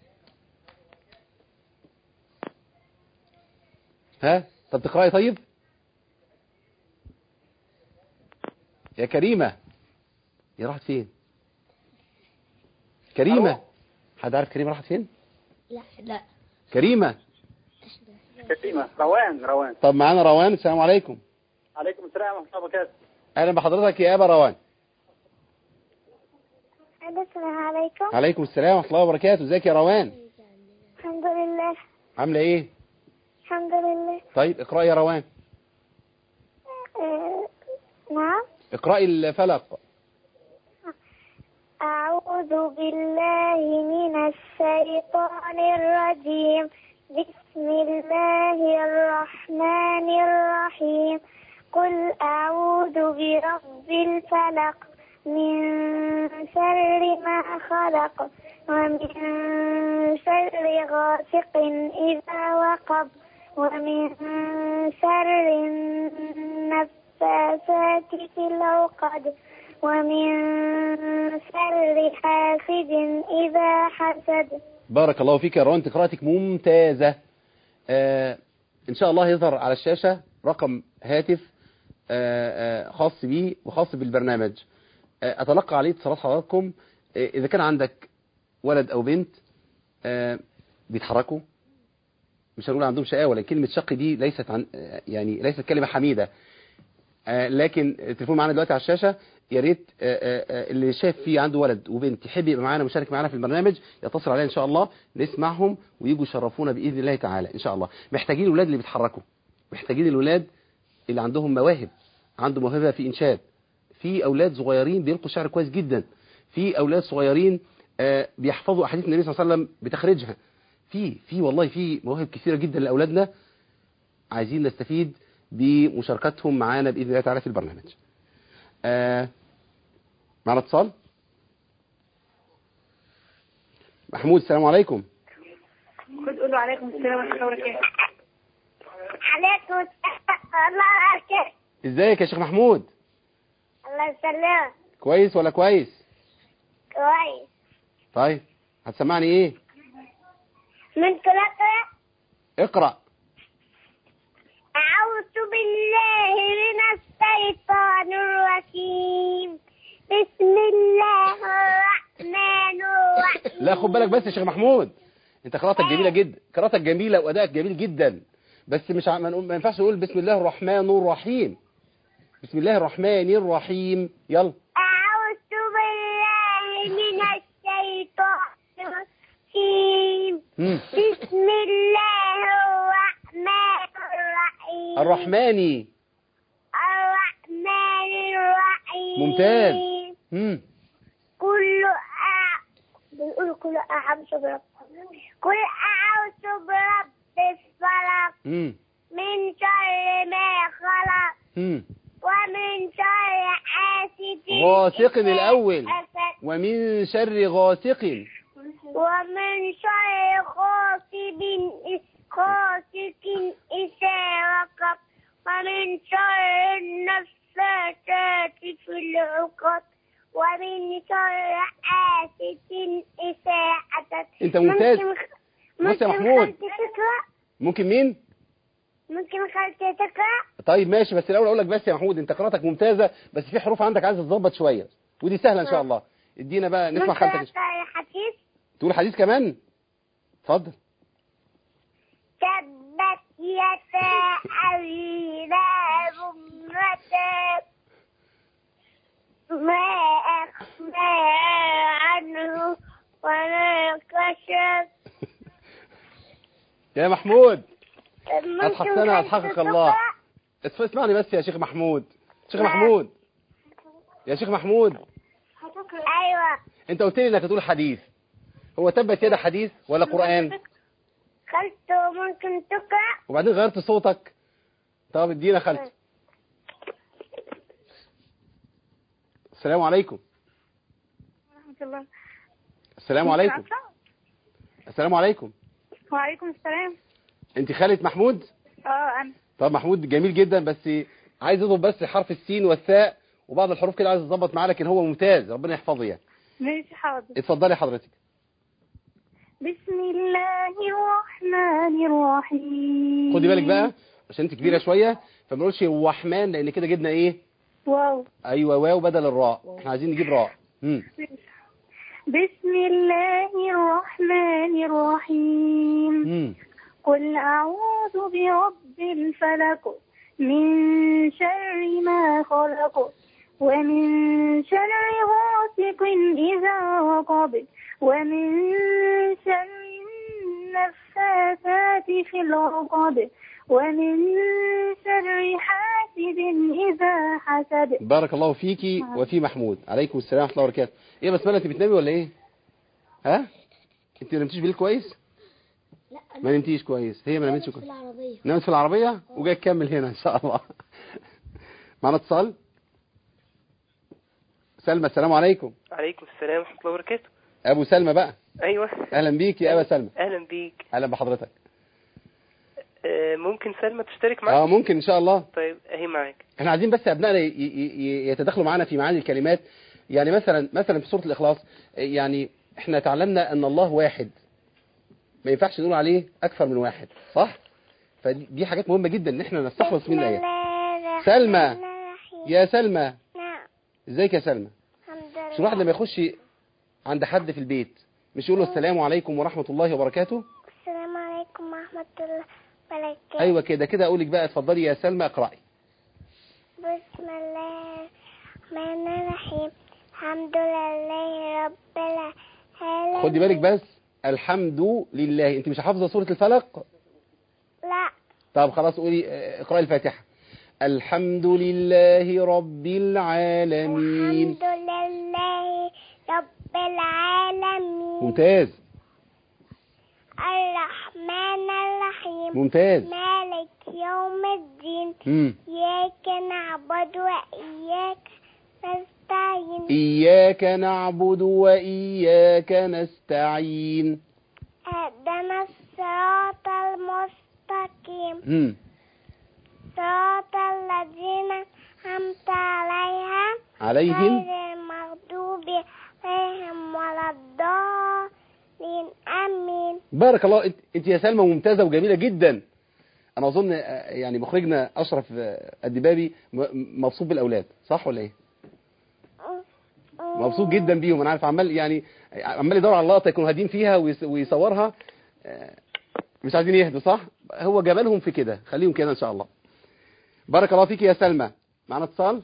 ها طب تقرأي طيب يا كريمة يا راحت فين كريمة حد عارف كريمة راحت فين لا لا كريمة كريمة روان روان طب معانا روان السلام عليكم عليكم السلام ورحمة الله وبركاته اهلا بحضرتك يا ابا روان السلام عليكم عليكم السلام ورحمة الله وبركاته ازيك يا روان الحمد لله عاملة ايه الحمد لله طيب اقرأي يا روان آه، نعم اقرأي الفلق أعوذ بالله من الشيطان الرجيم بسم الله الرحمن الرحيم قل أعوذ برب الفلق من شر ما خلق ومن شر غاسق إذا وقب ومن شر النفاثات في العقد ومن شر حاسد إذا حسد بارك الله فيك يا روان انت قراءتك ممتازة آه ان شاء الله يظهر على الشاشة رقم هاتف آه، آه، خاص بيه وخاص بالبرنامج آه، اتلقى عليه اتصالات حضراتكم آه، اذا كان عندك ولد او بنت آه، بيتحركوا مش هنقول عندهم شقاوه لكن كلمه شق دي ليست عن آه، يعني ليست كلمه حميده آه، لكن التليفون معانا دلوقتي على الشاشه يا ريت آه، آه، آه، اللي شاف فيه عنده ولد وبنت يحب يبقى معانا مشارك معانا في البرنامج يتصل علينا ان شاء الله نسمعهم ويجوا يشرفونا باذن الله تعالى ان شاء الله محتاجين الولاد اللي بيتحركوا محتاجين الولاد اللي عندهم مواهب عنده موهبه في انشاد في اولاد صغيرين بيلقوا شعر كويس جدا في اولاد صغيرين آه، بيحفظوا احاديث النبي صلى الله عليه وسلم بتخريجها في في والله في مواهب كثيره جدا لاولادنا عايزين نستفيد بمشاركتهم معانا باذن الله تعالى في البرنامج آه معنا اتصال محمود السلام عليكم خد قول له عليكم السلام ورحمة الله وبركاته عليكم السلام الله أكبر ازيك يا شيخ محمود الله يسلمك كويس ولا كويس كويس طيب هتسمعني ايه من كلاكة اقرا أعوذ بالله من الشيطان الرجيم بسم الله الرحمن الرحيم لا خد بالك بس يا شيخ محمود انت قراءتك جميله جدا قراءتك جميله وادائك جميل جدا بس مش ع- ما نقول- ما ينفعش نقول بسم الله الرحمن الرحيم بسم الله الرحمن الرحيم يلا أعوذ بالله من الشيطان الرجيم مم. بسم الله الرحمن الرحيم الرحماني الرحمن الرحيم ممتاز. مم. كل أع... بنقول كل أعوذ برب كل أعوذ برب الفلق مم. من شر ما خلق مم. ومن شر حاسد غاسق إذا الأول. حسد ومن شر غاسق ومن شر غاصب غاسق إذا وقب ومن شر النفاثات في العقد ومن شر حاسد إذا حسد أنت ممتاز. ممكن بص يا ممكن محمود. خالتي تقرأ ممكن مين ممكن خالتي تقرأ طيب ماشي بس الاول اقول لك بس يا محمود انت قراءتك ممتازه بس في حروف عندك عايزه تظبط شويه ودي سهله ان شاء الله ادينا بقى نسمع ممكن خالتك أقرأ حديث تقول حديث كمان اتفضل تبت يدا أبي لهب وتب ما أغنى عنه وما كشف يا محمود ممكن أضحكتنا خالتي أضحكك الله. تقرأ؟ اسف- اسمعني بس يا شيخ محمود شيخ نعم. محمود يا شيخ محمود أيوة انت قلت لي انك هتقول حديث هو تبت يد حديث ولا قران خالته ممكن تقرأ وبعدين غيرت صوتك طب ادينا خالتي السلام عليكم ورحمة الله السلام عليكم السلام عليكم وعليكم السلام انت خالة محمود اه انا طب محمود جميل جدا بس عايز يضرب بس حرف السين والثاء وبعض الحروف كده عايز يظبط معاه لكن هو ممتاز ربنا يحفظه يعني ماشي حاضر اتفضلي حضرتك بسم الله الرحمن الرحيم خدي بالك بقى عشان انت كبيره شويه فما نقولش الرحمن لان كده جبنا ايه واو ايوه واو بدل الراء احنا عايزين نجيب راء امم بسم الله الرحمن الرحيم امم قل أعوذ برب الفلق من شر ما خلق ومن شر غاسق إذا وقب ومن شر النفاثات في العقد ومن شر حاسد إذا حسد بارك الله فيكي وفي محمود عليكم السلام ورحمه الله وبركاته ايه بسمله انت بتنامي ولا ايه ها انت ما نمتيش بالليل كويس لا ما نمتيش كويس هي ما نمتش في كويس العربية نامت في العربيه وجاي تكمل هنا ان شاء الله معنا اتصال سلمى السلام عليكم عليكم السلام ورحمة الله وبركاته ابو سلمى بقى أيوة اهلا بيك يا ابا سلمى أهلا بيك اهلا بحضرتك آه، ممكن سلمى تشترك معك اه ممكن ان شاء الله طيب أهي معاك احنا عايزين بس ابنائنا ي- ي- ي- يتدخلوا معانا في معاني الكلمات يعني مثلا مثلا في سوره الاخلاص يعني احنا تعلمنا ان الله واحد ما ينفعش نقول عليه اكثر من واحد صح فدي حاجات مهمه جدا ان احنا نستخلص من الايه سلمى. يا سلمى نعم ازيك يا سلمى الحمد لله مش الواحد لما يخش عند حد في البيت مش يقول له السلام عليكم ورحمة الله وبركاته السلام عليكم ورحمة الله وبركاته ايوه كده كده اقول لك بقى اتفضلي يا سلمى اقرأي بسم الله الرحمن الرحيم الحمد لله رب العالمين خدي بالك بس الحمد لله انت مش حافظة سورة الفلق لا طب خلاص قولي اه، اقرأي الفاتحة الحمد لله رب العالمين الحمد لله رب العالمين ممتاز الرحمن الرحيم ممتاز مالك يوم الدين مم. إياك نعبد وإياك نستعين إياك نعبد وإياك نستعين اهدنا الصراط المستقيم مم. صراط الذين أنعمت عليهم عليهم غير المغضوب عليهم ولا الضالين آمين بارك الله انت, انت يا سلمى ممتازة وجميلة جدا انا اظن اه، يعني مخرجنا اشرف اه، الدبابي م- مبسوط بالاولاد صح ولا ايه مبسوط جدا بيهم انا عارف عمال يعني عمال يدور على لقطه يكونوا هادين فيها ويس- ويصورها اه، مش عايزين يهدوا صح هو جمالهم في كده خليهم كده ان شاء الله بارك الله فيك يا سلمى معنا اتصال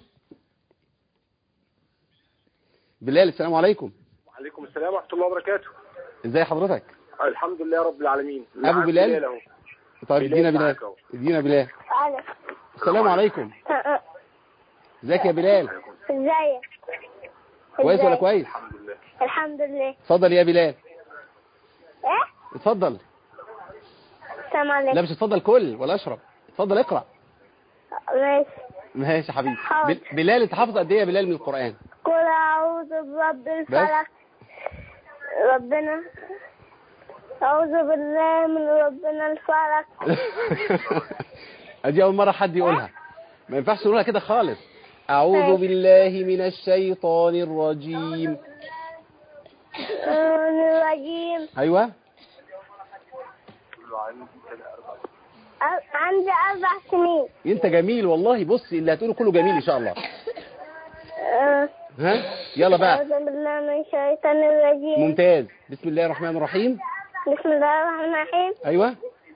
بلال السلام عليكم وعليكم السلام ورحمة الله وبركاته ازاي حضرتك الحمد لله رب العالمين أبو معاك بلال؟ أهو. طيب بلال ادينا بلال معاك أهو. ادينا بلال ألف السلام عليكم ازيك يا بلال ازيك كويس ولا ازيك؟ كويس الحمد لله الحمد لله اتفضل يا بلال ايه اتفضل السلام عليكم لا مش اتفضل كل ولا اشرب اتفضل اقرا ماشي ماشي يا حبيبي حاضر. بل- بلال انت حافظ قد ايه يا بلال من القران قل أعوذ برب الفلق ربنا أعوذ بالله من ربنا الفلق ادي اول مره حد يقولها ما ينفعش تقولها كده خالص اعوذ بالله من الشيطان الرجيم من الرجيم ايوه أ- عندي أربع سنين انت جميل والله بص اللي هتقوله كله جميل ان شاء الله أه، ها يلا بقى أعوذ بالله من الشيطان الرجيم ممتاز بسم الله الرحمن الرحيم بسم الله الرحمن الرحيم ايوه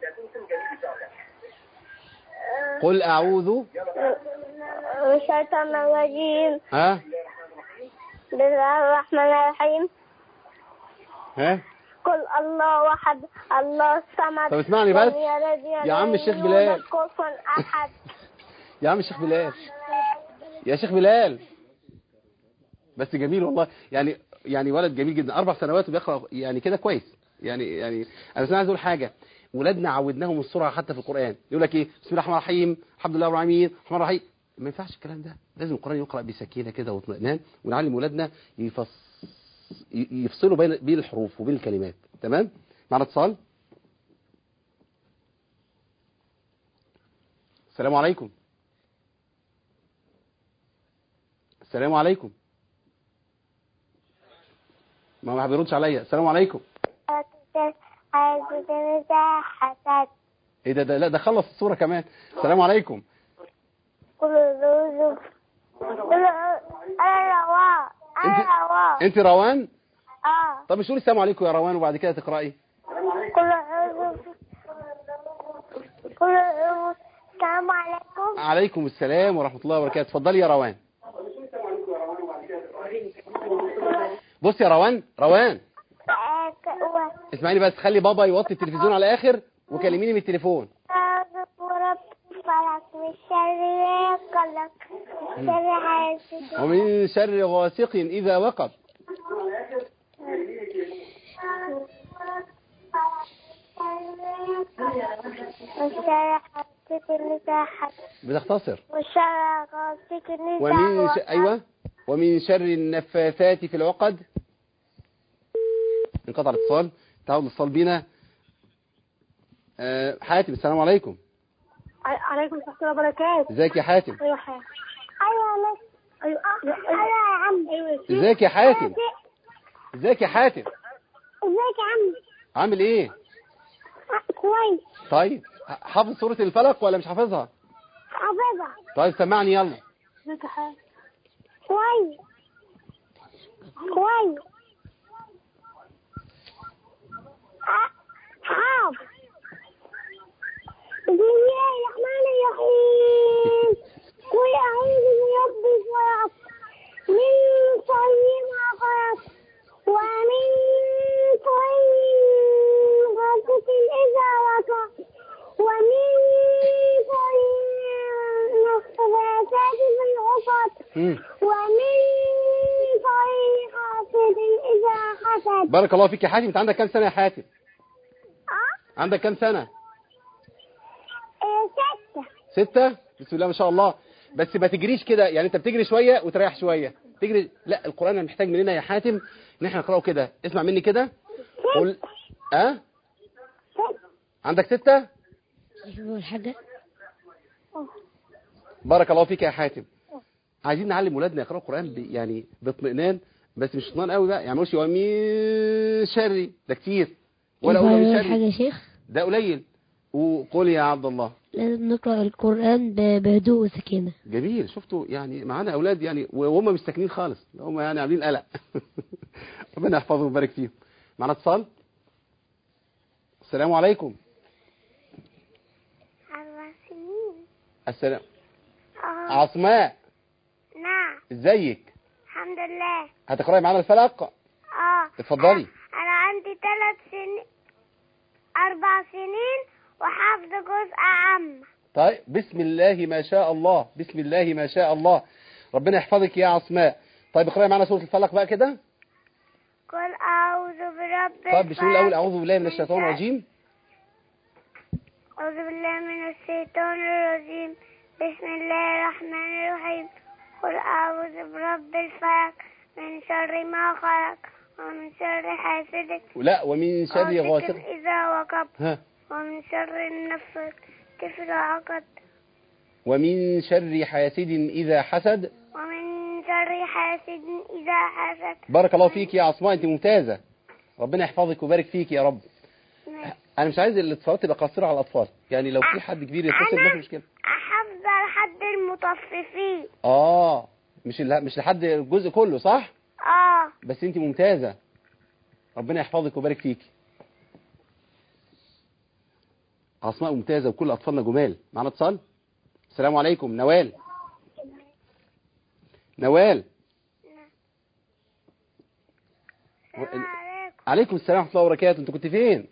قل اعوذ من الشيطان الرجيم ها بسم الله الرحمن الرحيم ها قل الله أحد الله الصمد طب اسمعني بس. لم يلد يا عم ولم الشيخ يولد بلال. كفوا أحد يا عم الشيخ بلال يا شيخ بلال بس جميل والله يعني يعني ولد جميل جدا اربع سنوات وبيقرا يعني كده كويس يعني يعني انا بس عايز اقول حاجه ولادنا عودناهم السرعه حتى في القران يقول لك ايه بسم الله الرحمن الرحيم الحمد لله رب العالمين الرحمن الرحيم ما ينفعش الكلام ده لازم القران يقرا بسكينه كده واطمئنان ونعلم ولادنا يفص ي- يفصلوا بين بين الحروف وبين الكلمات تمام معنا اتصال السلام عليكم السلام عليكم ما ما بيردش عليا السلام عليكم عايز مساحة ايه ده, ده لا ده خلص الصورة كمان السلام عليكم كل ذو كل أنا رواء أنا انت رواء انت روان آه طب مش تقولي السلام عليكم يا روان وبعد كده تقرأي كل عضو كل عضو السلام عليكم عليكم السلام ورحمة الله وبركاته اتفضلي يا روان بص يا روان روان آه، ك- و- اسمعيني بس خلي بابا يوطي التلفزيون على الاخر وكلميني من التليفون أعوذ برب الفلق من شر ما خلق من شر حاسد ومن شر غاسق إذا وقب من شر حاسد إذا حسد بتختصر من شر غاسق إذا ومن ش... وقب. أيوة ومن شر النفاثات في العقد انقطع الاتصال تعود الاتصال بينا آه، حاتم السلام عليكم عليكم السلام ورحمة الله وبركاته ازيك يا حاتم أيوة حاجة أيوة يا مس أيوة أيوة يا عم أيوة ازيك يا حاتم ازيك يا حاتم ازيك يا عم عامل ايه آه، كويس طيب حافظ سورة الفلق ولا مش حافظها حافظها طيب سمعني يلا ازيك يا حاج كويس كويس ح- حاضر بسم الله الرحمن الرحيم قل أعوذ برب الفلق من شر ما خلق ومن شر غاسق إذا وقب ومن شر النفاثات في العقد مم. ومن شر حاسد إذا حسد بارك الله فيك يا حاتم انت عندك كام سنة يا حاتم أه؟ عندك كام سنة إيه، ستة ستة بسم الله ما شاء الله بس ما تجريش كده يعني انت بتجري شوية وتريح شوية تجري لا القرآن محتاج مننا يا حاتم ان احنا نقرأه كده اسمع مني كده قول اه عندك ستة أول حاجة بارك الله فيك يا حاتم عايزين نعلم ولادنا يقرأوا القرآن ب- يعني باطمئنان بس مش اطمئنان قوي بقى يعني مش ومن شري ده كتير ولا اقول من أول حاجة شري يا شيخ ده قليل وقول يا عبد الله لازم نقرأ القرآن ب- بهدوء وسكينة جميل شفتوا يعني معانا اولاد يعني وهم مش ساكنين خالص هم يعني عاملين قلق ربنا يحفظهم ويبارك فيهم معانا اتصال السلام عليكم أربع سنين السلام أه عصماء نعم ازيك الحمد لله هتقراي معانا الفلق اه اتفضلي انا عندي ثلاث سنين اربع سنين وحافظ جزء عام طيب بسم الله ما شاء الله بسم الله ما شاء الله ربنا يحفظك يا عصماء طيب اقراي معانا سورة الفلق بقى كده قل اعوذ برب طيب بسم الله الاول الفلق اعوذ بالله من الشيطان شر- الرجيم اعوذ بالله من الشيطان الرجيم بسم الله الرحمن الرحيم قل اعوذ برب الفلق من شر ما خلق ومن شر حاسد لا ومن شر غاسق اذا وقب ها ومن شر النفس في العقد ومن شر حاسد إذا حسد ومن شر حاسد إذا حسد بارك الله فيك يا عصماء انت ممتازة ربنا يحفظك ويبارك فيك يا رب انا مش عايز الاتصالات تبقى قاصرة على الاطفال يعني لو في حد كبير يتصل ما في مشكلة حافظة لحد المطففين اه مش ال- مش لحد الجزء كله صح اه بس انت ممتازة ربنا يحفظك ويبارك فيك عصماء ممتازة وكل اطفالنا جمال معنا اتصال السلام عليكم نوال نوال السلام عليكم عليكم السلام ورحمة الله وبركاته انت كنت فين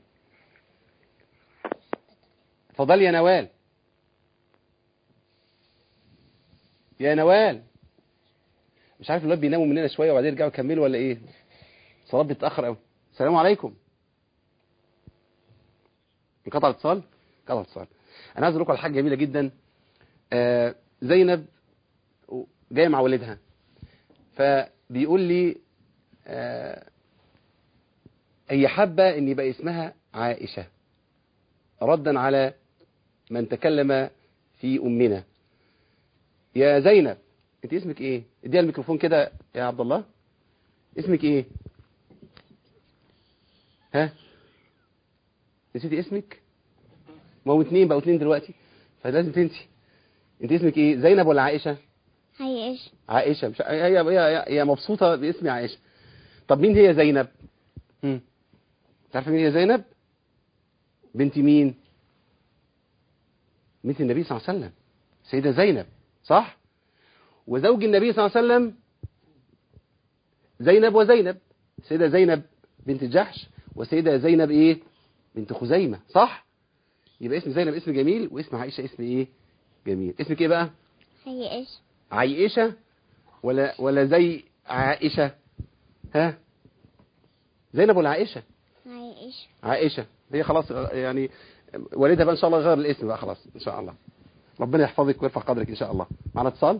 اتفضلي يا نوال يا نوال مش عارف الولاد بيناموا مننا شوية وبعدين يرجعوا يكملوا ولا ايه الصلاة بتتأخر قوي السلام عليكم انقطع الاتصال انقطع الاتصال انا عايز اقول لكم على حاجة جميلة جدا آه زينب جاية مع والدها فبيقول لي آه هي حابة ان يبقى اسمها عائشة ردا على من تكلم في امنا يا زينب انت اسمك ايه اديها الميكروفون كده يا عبد الله اسمك ايه ها نسيتي اسمك ما هو اتنين بقوا اتنين دلوقتي فلازم تنسي انت اسمك ايه زينب ولا عائشة هي ايش عائشة مش هي هي هي مبسوطة باسم عائشة طب مين هي زينب هم. تعرف مين هي زينب بنت مين بنت النبي صلى الله عليه وسلم سيدة زينب صح وزوج النبي صلى الله عليه وسلم زينب وزينب سيدة زينب بنت جحش وسيدة زينب ايه بنت خزيمة صح يبقى اسم زينب اسم جميل واسم عائشة اسم ايه جميل اسمك ايه بقى هي ايش عائشة ولا ولا زي عائشة ها زينب ولا عائشة هي ايش عائشة هي خلاص يعني والدها بقى ان شاء الله غير الاسم بقى خلاص ان شاء الله ربنا يحفظك ويرفع قدرك ان شاء الله معنا اتصال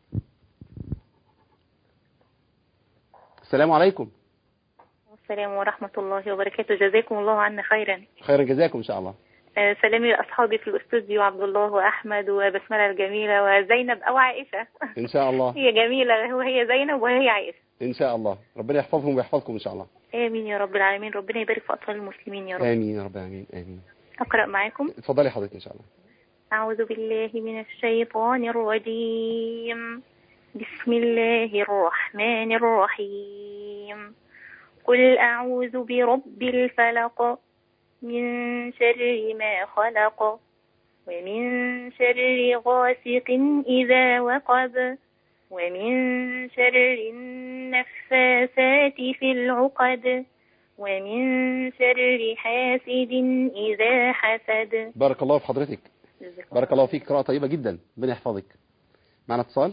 السلام عليكم السلام ورحمة الله وبركاته جزاكم الله عنا خيرا خيرا جزاكم ان شاء الله آه، سلامي لأصحابي في الاستوديو عبد الله وأحمد وبسملة الجميلة وزينب أو عائشة ان شاء الله هي جميلة وهي زينب وهي عائشة ان شاء الله ربنا يحفظهم ويحفظكم ان شاء الله آمين يا رب العالمين ربنا يبارك في أطفال المسلمين يا رب امين يا رب العالمين امين أقرأ معاكم اتفضلي حضرتك ان شاء الله أعوذ بالله من الشيطان الرجيم بسم الله الرحمن الرحيم قل أعوذ برب الفلق من شر ما خلق ومن شر غاسق إذا وقب ومن شر النفاثات في العقد ومن شر حاسد إذا حسد بارك الله في حضرتك بارك الله فيك قراءة طيبة جدا ربنا يحفظك معنا اتصال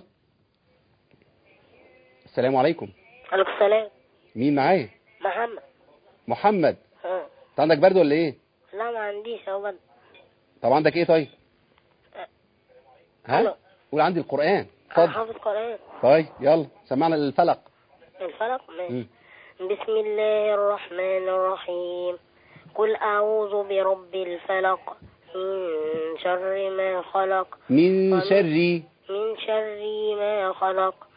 السلام عليكم عليكم السلام مين معايا محمد محمد ها انت عندك برد ولا ايه لا ما عنديش هو بد طب عندك ايه طيب ألو. ها قول عندي القرآن انا اتفضل حافظ قرآن طيب يلا سمعنا الفلق الفلق ماشي مم. بسم الله الرحمن الرحيم قل أعوذ برب الفلق من شر ما خلق من ومن- شر من شر ما خلق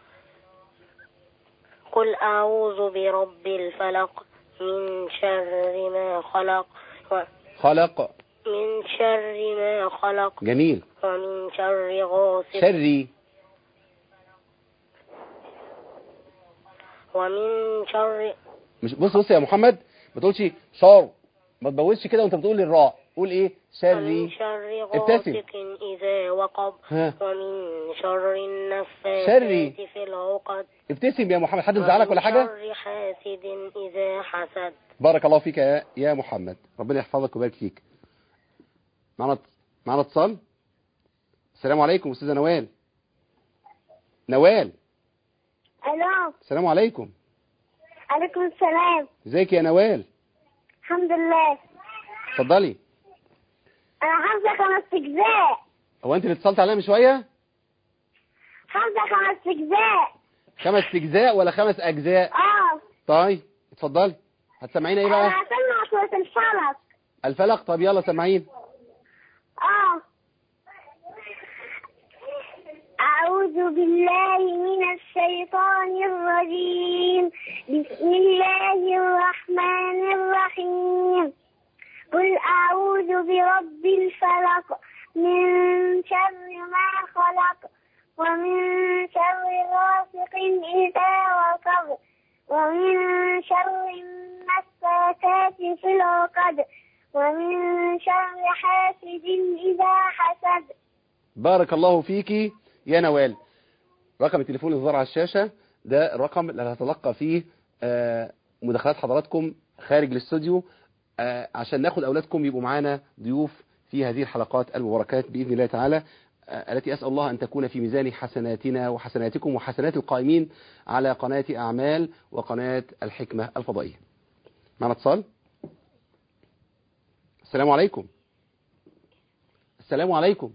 قل أعوذ برب الفلق من شر ما خلق خلق ومن شر ما خلق جميل ومن شر غاسق شري ومن شر مش بص بص يا محمد ما تقولش شر ما تبوظش كده وانت بتقول الراء قول ايه ومن شري شر ابتسم. غاسق إذا وقب ها ومن شر النفاثات شري. في العقد ابتسم يا محمد حد مزعلك ولا حاجة ومن شر حاسد إذا حسد بارك الله فيك يا يا محمد ربنا يحفظك ويبارك فيك معنا معنا اتصال السلام عليكم استاذه نوال نوال الو السلام عليكم عليكم السلام ازيك يا نوال الحمد لله اتفضلي انا حافظه خمس اجزاء هو انت اللي اتصلت عليا من شويه حافظه خمس اجزاء خمس اجزاء ولا خمس اجزاء اه طيب اتفضلي هتسمعينا ايه بقى انا هسمع سوره الفلق الفلق طب يلا سمعين اه أعوذ بالله من الشيطان الرجيم بسم الله الرحمن الرحيم قل أعوذ برب الفلق من شر ما خلق ومن شر غاسق إذا وقب ومن شر النفاثات في العقد ومن شر حاسد إذا حسد بارك الله فيكي يا نوال رقم التليفون اللي ظهر على الشاشة ده الرقم اللي هتلقى فيه آه، مداخلات حضراتكم خارج الاستوديو آه، عشان ناخد أولادكم يبقوا معانا ضيوف في هذه الحلقات المباركات بإذن الله تعالى آه، التي أسأل الله أن تكون في ميزان حسناتنا وحسناتكم وحسنات القائمين على قناة أعمال وقناة الحكمة الفضائية معنا اتصال السلام عليكم السلام عليكم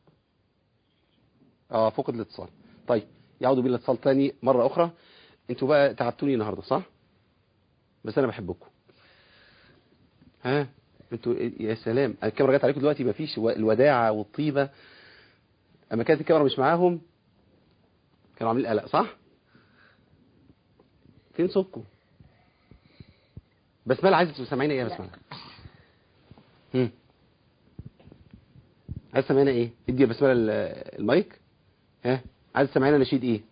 اه فقد الاتصال طيب يعودوا بينا الاتصال تاني مرة أخرى انتوا بقى تعبتوني النهاردة صح بس أنا بحبكم ها انتوا يا سلام الكاميرا جت عليكم دلوقتي مفيش و- الوداعة والطيبة أما كانت الكاميرا مش معاهم كانوا عاملين قلق صح فين صوتكم بسملة عايزة تسمعينا ايه يا بسملة هم. عايز تسمعينا ايه ادي يا بسملة ال- المايك ها عايز تسمعينا نشيد ايه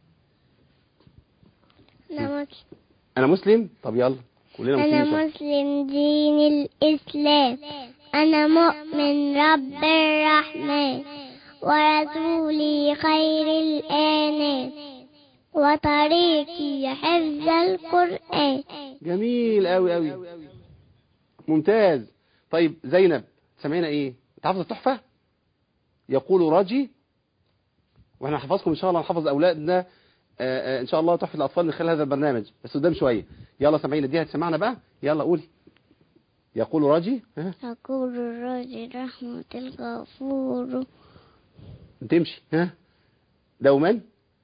أنا انا مسلم طب يلا كلنا مسلمين أنا إن شاء الله. مسلم دين الإسلام أنا مؤمن رب الرحمن ورسولي خير الآنام وطريقي حفظ القرآن جميل قوي قوي ممتاز طيب زينب سمعنا ايه انت حافظ التحفه يقول راجي واحنا نحفظكم ان شاء الله نحفظ اولادنا آه، آه، ان شاء الله تحفه الاطفال من خلال هذا البرنامج بس قدام شويه يلا سمعينا دي هتسمعنا بقى يلا قولي يقول راجي ها يقول الرجل رحمة الغفور تمشي ها دوما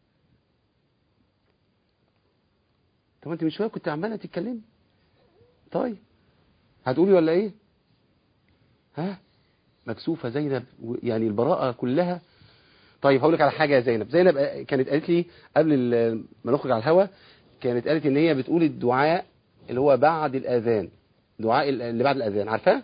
طب انت من شويه كنت عماله تتكلمي طيب هتقولي ولا ايه ها مكسوفه زينب و- يعني البراءه كلها طيب هقول لك على حاجه يا زينب زينب آه، كانت قالت لي قبل ال- ما نخرج على الهوا كانت قالت ان هي بتقول الدعاء اللي هو بعد الاذان دعاء ال- اللي بعد الاذان عارفاه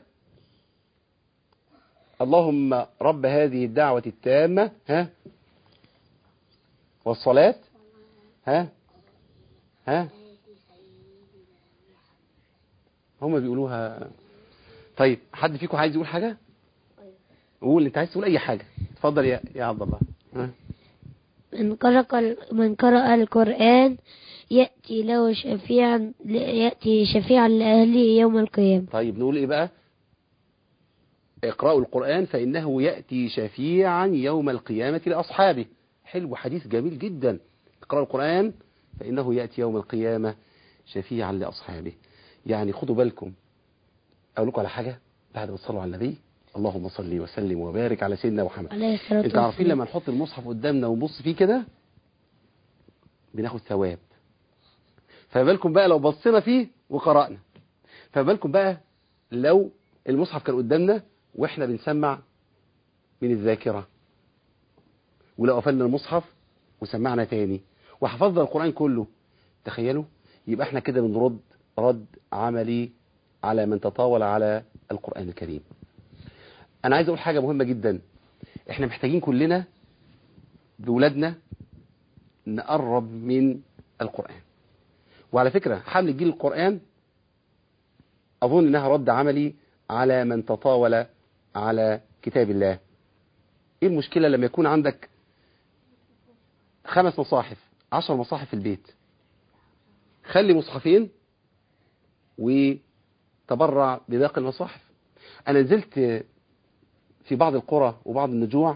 اللهم رب هذه الدعوة التامة ها والصلاة ها ها هما بيقولوها طيب حد فيكم عايز يقول حاجة قول انت عايز تقول اي حاجة اتفضل يا يا عبد الله ها من قرأ من قرأ القرآن يأتي له شفيعا يأتي شفيعا لأهله يوم القيامة طيب نقول ايه بقى اقرأوا القرآن فإنه يأتي شفيعا يوم القيامة لأصحابه حلو حديث جميل جدا اقرأوا القرآن فإنه يأتي يوم القيامة شفيعا لأصحابه يعني خدوا بالكم أقول لكم على حاجة بعد ما تصلوا على النبي اللهم صل وسلم وبارك على سيدنا محمد عليه الصلاة انت عارفين والسلام. لما نحط المصحف قدامنا ونبص فيه كده بناخد ثواب فبالكم بقى لو بصينا فيه وقرأنا فبالكم بقى لو المصحف كان قدامنا واحنا بنسمع من الذاكرة ولو قفلنا المصحف وسمعنا تاني وحفظنا القرآن كله تخيلوا يبقى احنا كده بنرد رد عملي على من تطاول على القرآن الكريم انا عايز اقول حاجة مهمة جدا احنا محتاجين كلنا بولادنا نقرب من القرآن وعلى فكرة حمل جيل القرآن أظن إنها رد عملي على من تطاول على كتاب الله إيه المشكلة لما يكون عندك خمس مصاحف عشر مصاحف في البيت خلي مصحفين وتبرع بباقي المصاحف أنا نزلت في بعض القرى وبعض النجوع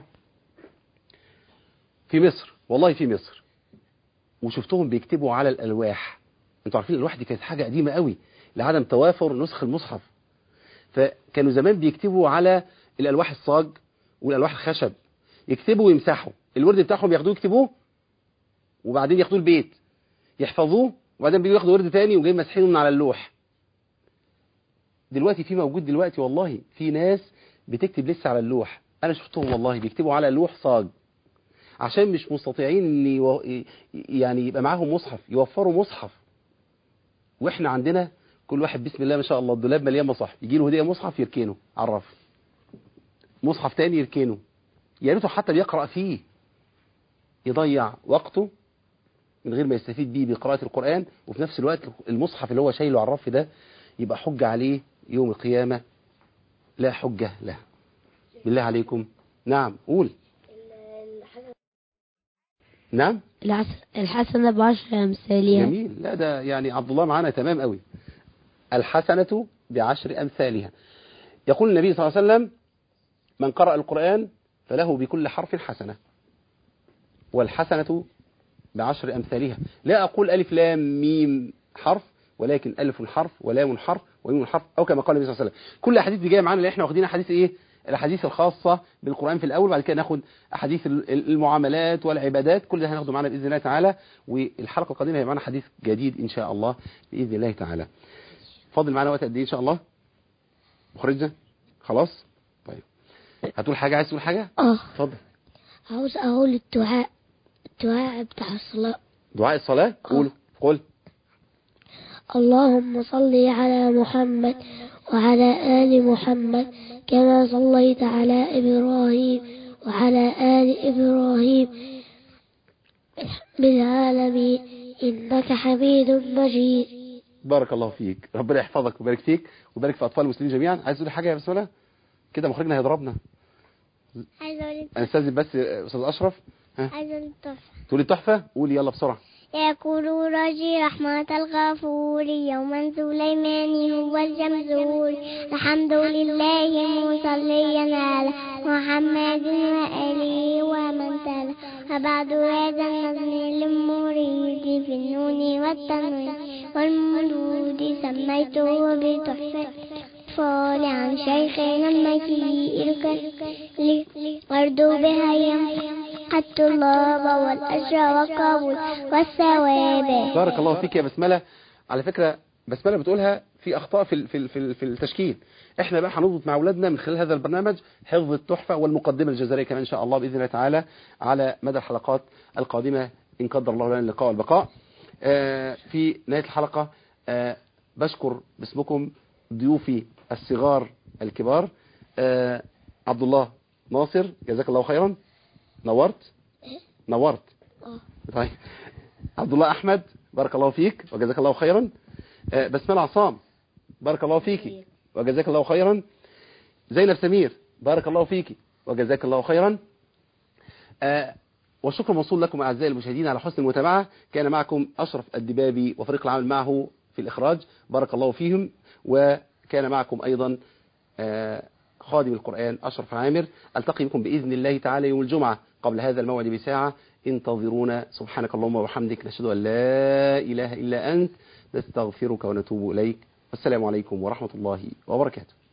في مصر والله في مصر وشفتهم بيكتبوا على الألواح انتوا عارفين الألواح دي كانت حاجة قديمة قوي لعدم توافر نسخ المصحف فكانوا زمان بيكتبوا على الألواح الصاج والألواح الخشب يكتبوا ويمسحوا الورد بتاعهم ياخدوه يكتبوه وبعدين ياخدوه البيت يحفظوه وبعدين بيجوا ياخدوا ورد تاني وجايين ماسحينه من على اللوح دلوقتي في موجود دلوقتي والله في ناس بتكتب لسه على اللوح انا شفتهم والله بيكتبوا على لوح صاج عشان مش مستطيعين ان يو... يعني يبقى معاهم مصحف يوفروا مصحف واحنا عندنا كل واحد بسم الله ما شاء الله الدولاب مليان مصحف يجي له هديه مصحف يركنه على الرف مصحف تاني يركنه يا ريته حتى بيقرا فيه يضيع وقته من غير ما يستفيد بيه بقراءه القران وفي نفس الوقت المصحف اللي هو شايله على الرف ده يبقى حجه عليه يوم القيامه لا حجه له بالله عليكم نعم قول نعم العس- الحسنة بعشر أمثالها جميل لا ده يعني عبد الله معانا تمام قوي الحسنة بعشر أمثالها يقول النبي صلى الله عليه وسلم من قرأ القرآن فله بكل حرف حسنة والحسنة بعشر أمثالها لا أقول ألف لام ميم حرف ولكن ألف حرف ولام حرف وميم حرف أو كما قال النبي صلى الله عليه وسلم كل الأحاديث دي جاية معانا اللي احنا واخدين أحاديث إيه الأحاديث الخاصة بالقرآن في الأول بعد كده ناخد أحاديث ال- المعاملات والعبادات كل ده هناخده معانا بإذن الله تعالى والحلقة القادمة هيبقى معانا حديث جديد إن شاء الله بإذن الله تعالى فاضل معانا وقت قد إيه إن شاء الله مخرجنا خلاص طيب هتقول حاجة عايز تقول حاجة اه اتفضل عاوز أقول الدعاء الدعاء بتاع الصلاة دعاء الصلاة قول قل اللهم صل على محمد وعلى آل محمد كما صليت على إبراهيم وعلى آل إبراهيم بالعالمين إنك حميد مجيد بارك الله فيك ربنا يحفظك ويبارك فيك ويبارك في أطفال المسلمين جميعا عايز تقول حاجة يا بسملة كده مخرجنا هيضربنا عايزة أقول أنا استاذن بس أستاذ أشرف ها عايزة أقول التحفة تقولي التحفة قولي يلا بسرعة يقول راجي رحمة الغفور يوما سليمان هو الجمزور الحمد لله مصليا على محمد وآله ومن تلا وبعد هذا النظم للمريد في النون والتنوين والمدود سميته بتحفة الأطفال عن شيخنا المكي ورد بها ينقى الطلاب والأجر والقبول والثواب بارك الله فيك يا بسملة على فكرة بسملة بتقولها في أخطاء في ال- في ال- في ال- في التشكيل احنا بقى هنضبط مع اولادنا من خلال هذا البرنامج حفظ التحفة والمقدمة الجزائرية كمان ان شاء الله باذن الله تعالى على مدى الحلقات القادمة ان قدر الله لنا اللقاء والبقاء آه، في نهاية الحلقة آه، بشكر باسمكم ضيوفي الصغار الكبار آه، عبد الله ناصر جزاك الله خيرا نورت نورت طيب عبد الله احمد بارك الله فيك وجزاك الله خيرا آه، بسمله عصام بارك الله فيكي وجزاك الله خيرا زينب سمير بارك الله فيكي وجزاك الله خيرا آه، والشكر موصول لكم أعزائي المشاهدين على حسن المتابعة كان معكم أشرف الدبابي وفريق العمل معه في الإخراج بارك الله فيهم وكان معكم أيضا آه، خادم القرآن أشرف عامر ألتقي بكم بإذن الله تعالى يوم الجمعة قبل هذا الموعد بساعة انتظرونا سبحانك اللهم وبحمدك نشهد أن لا إله إلا أنت نستغفرك ونتوب إليك والسلام عليكم ورحمة الله وبركاته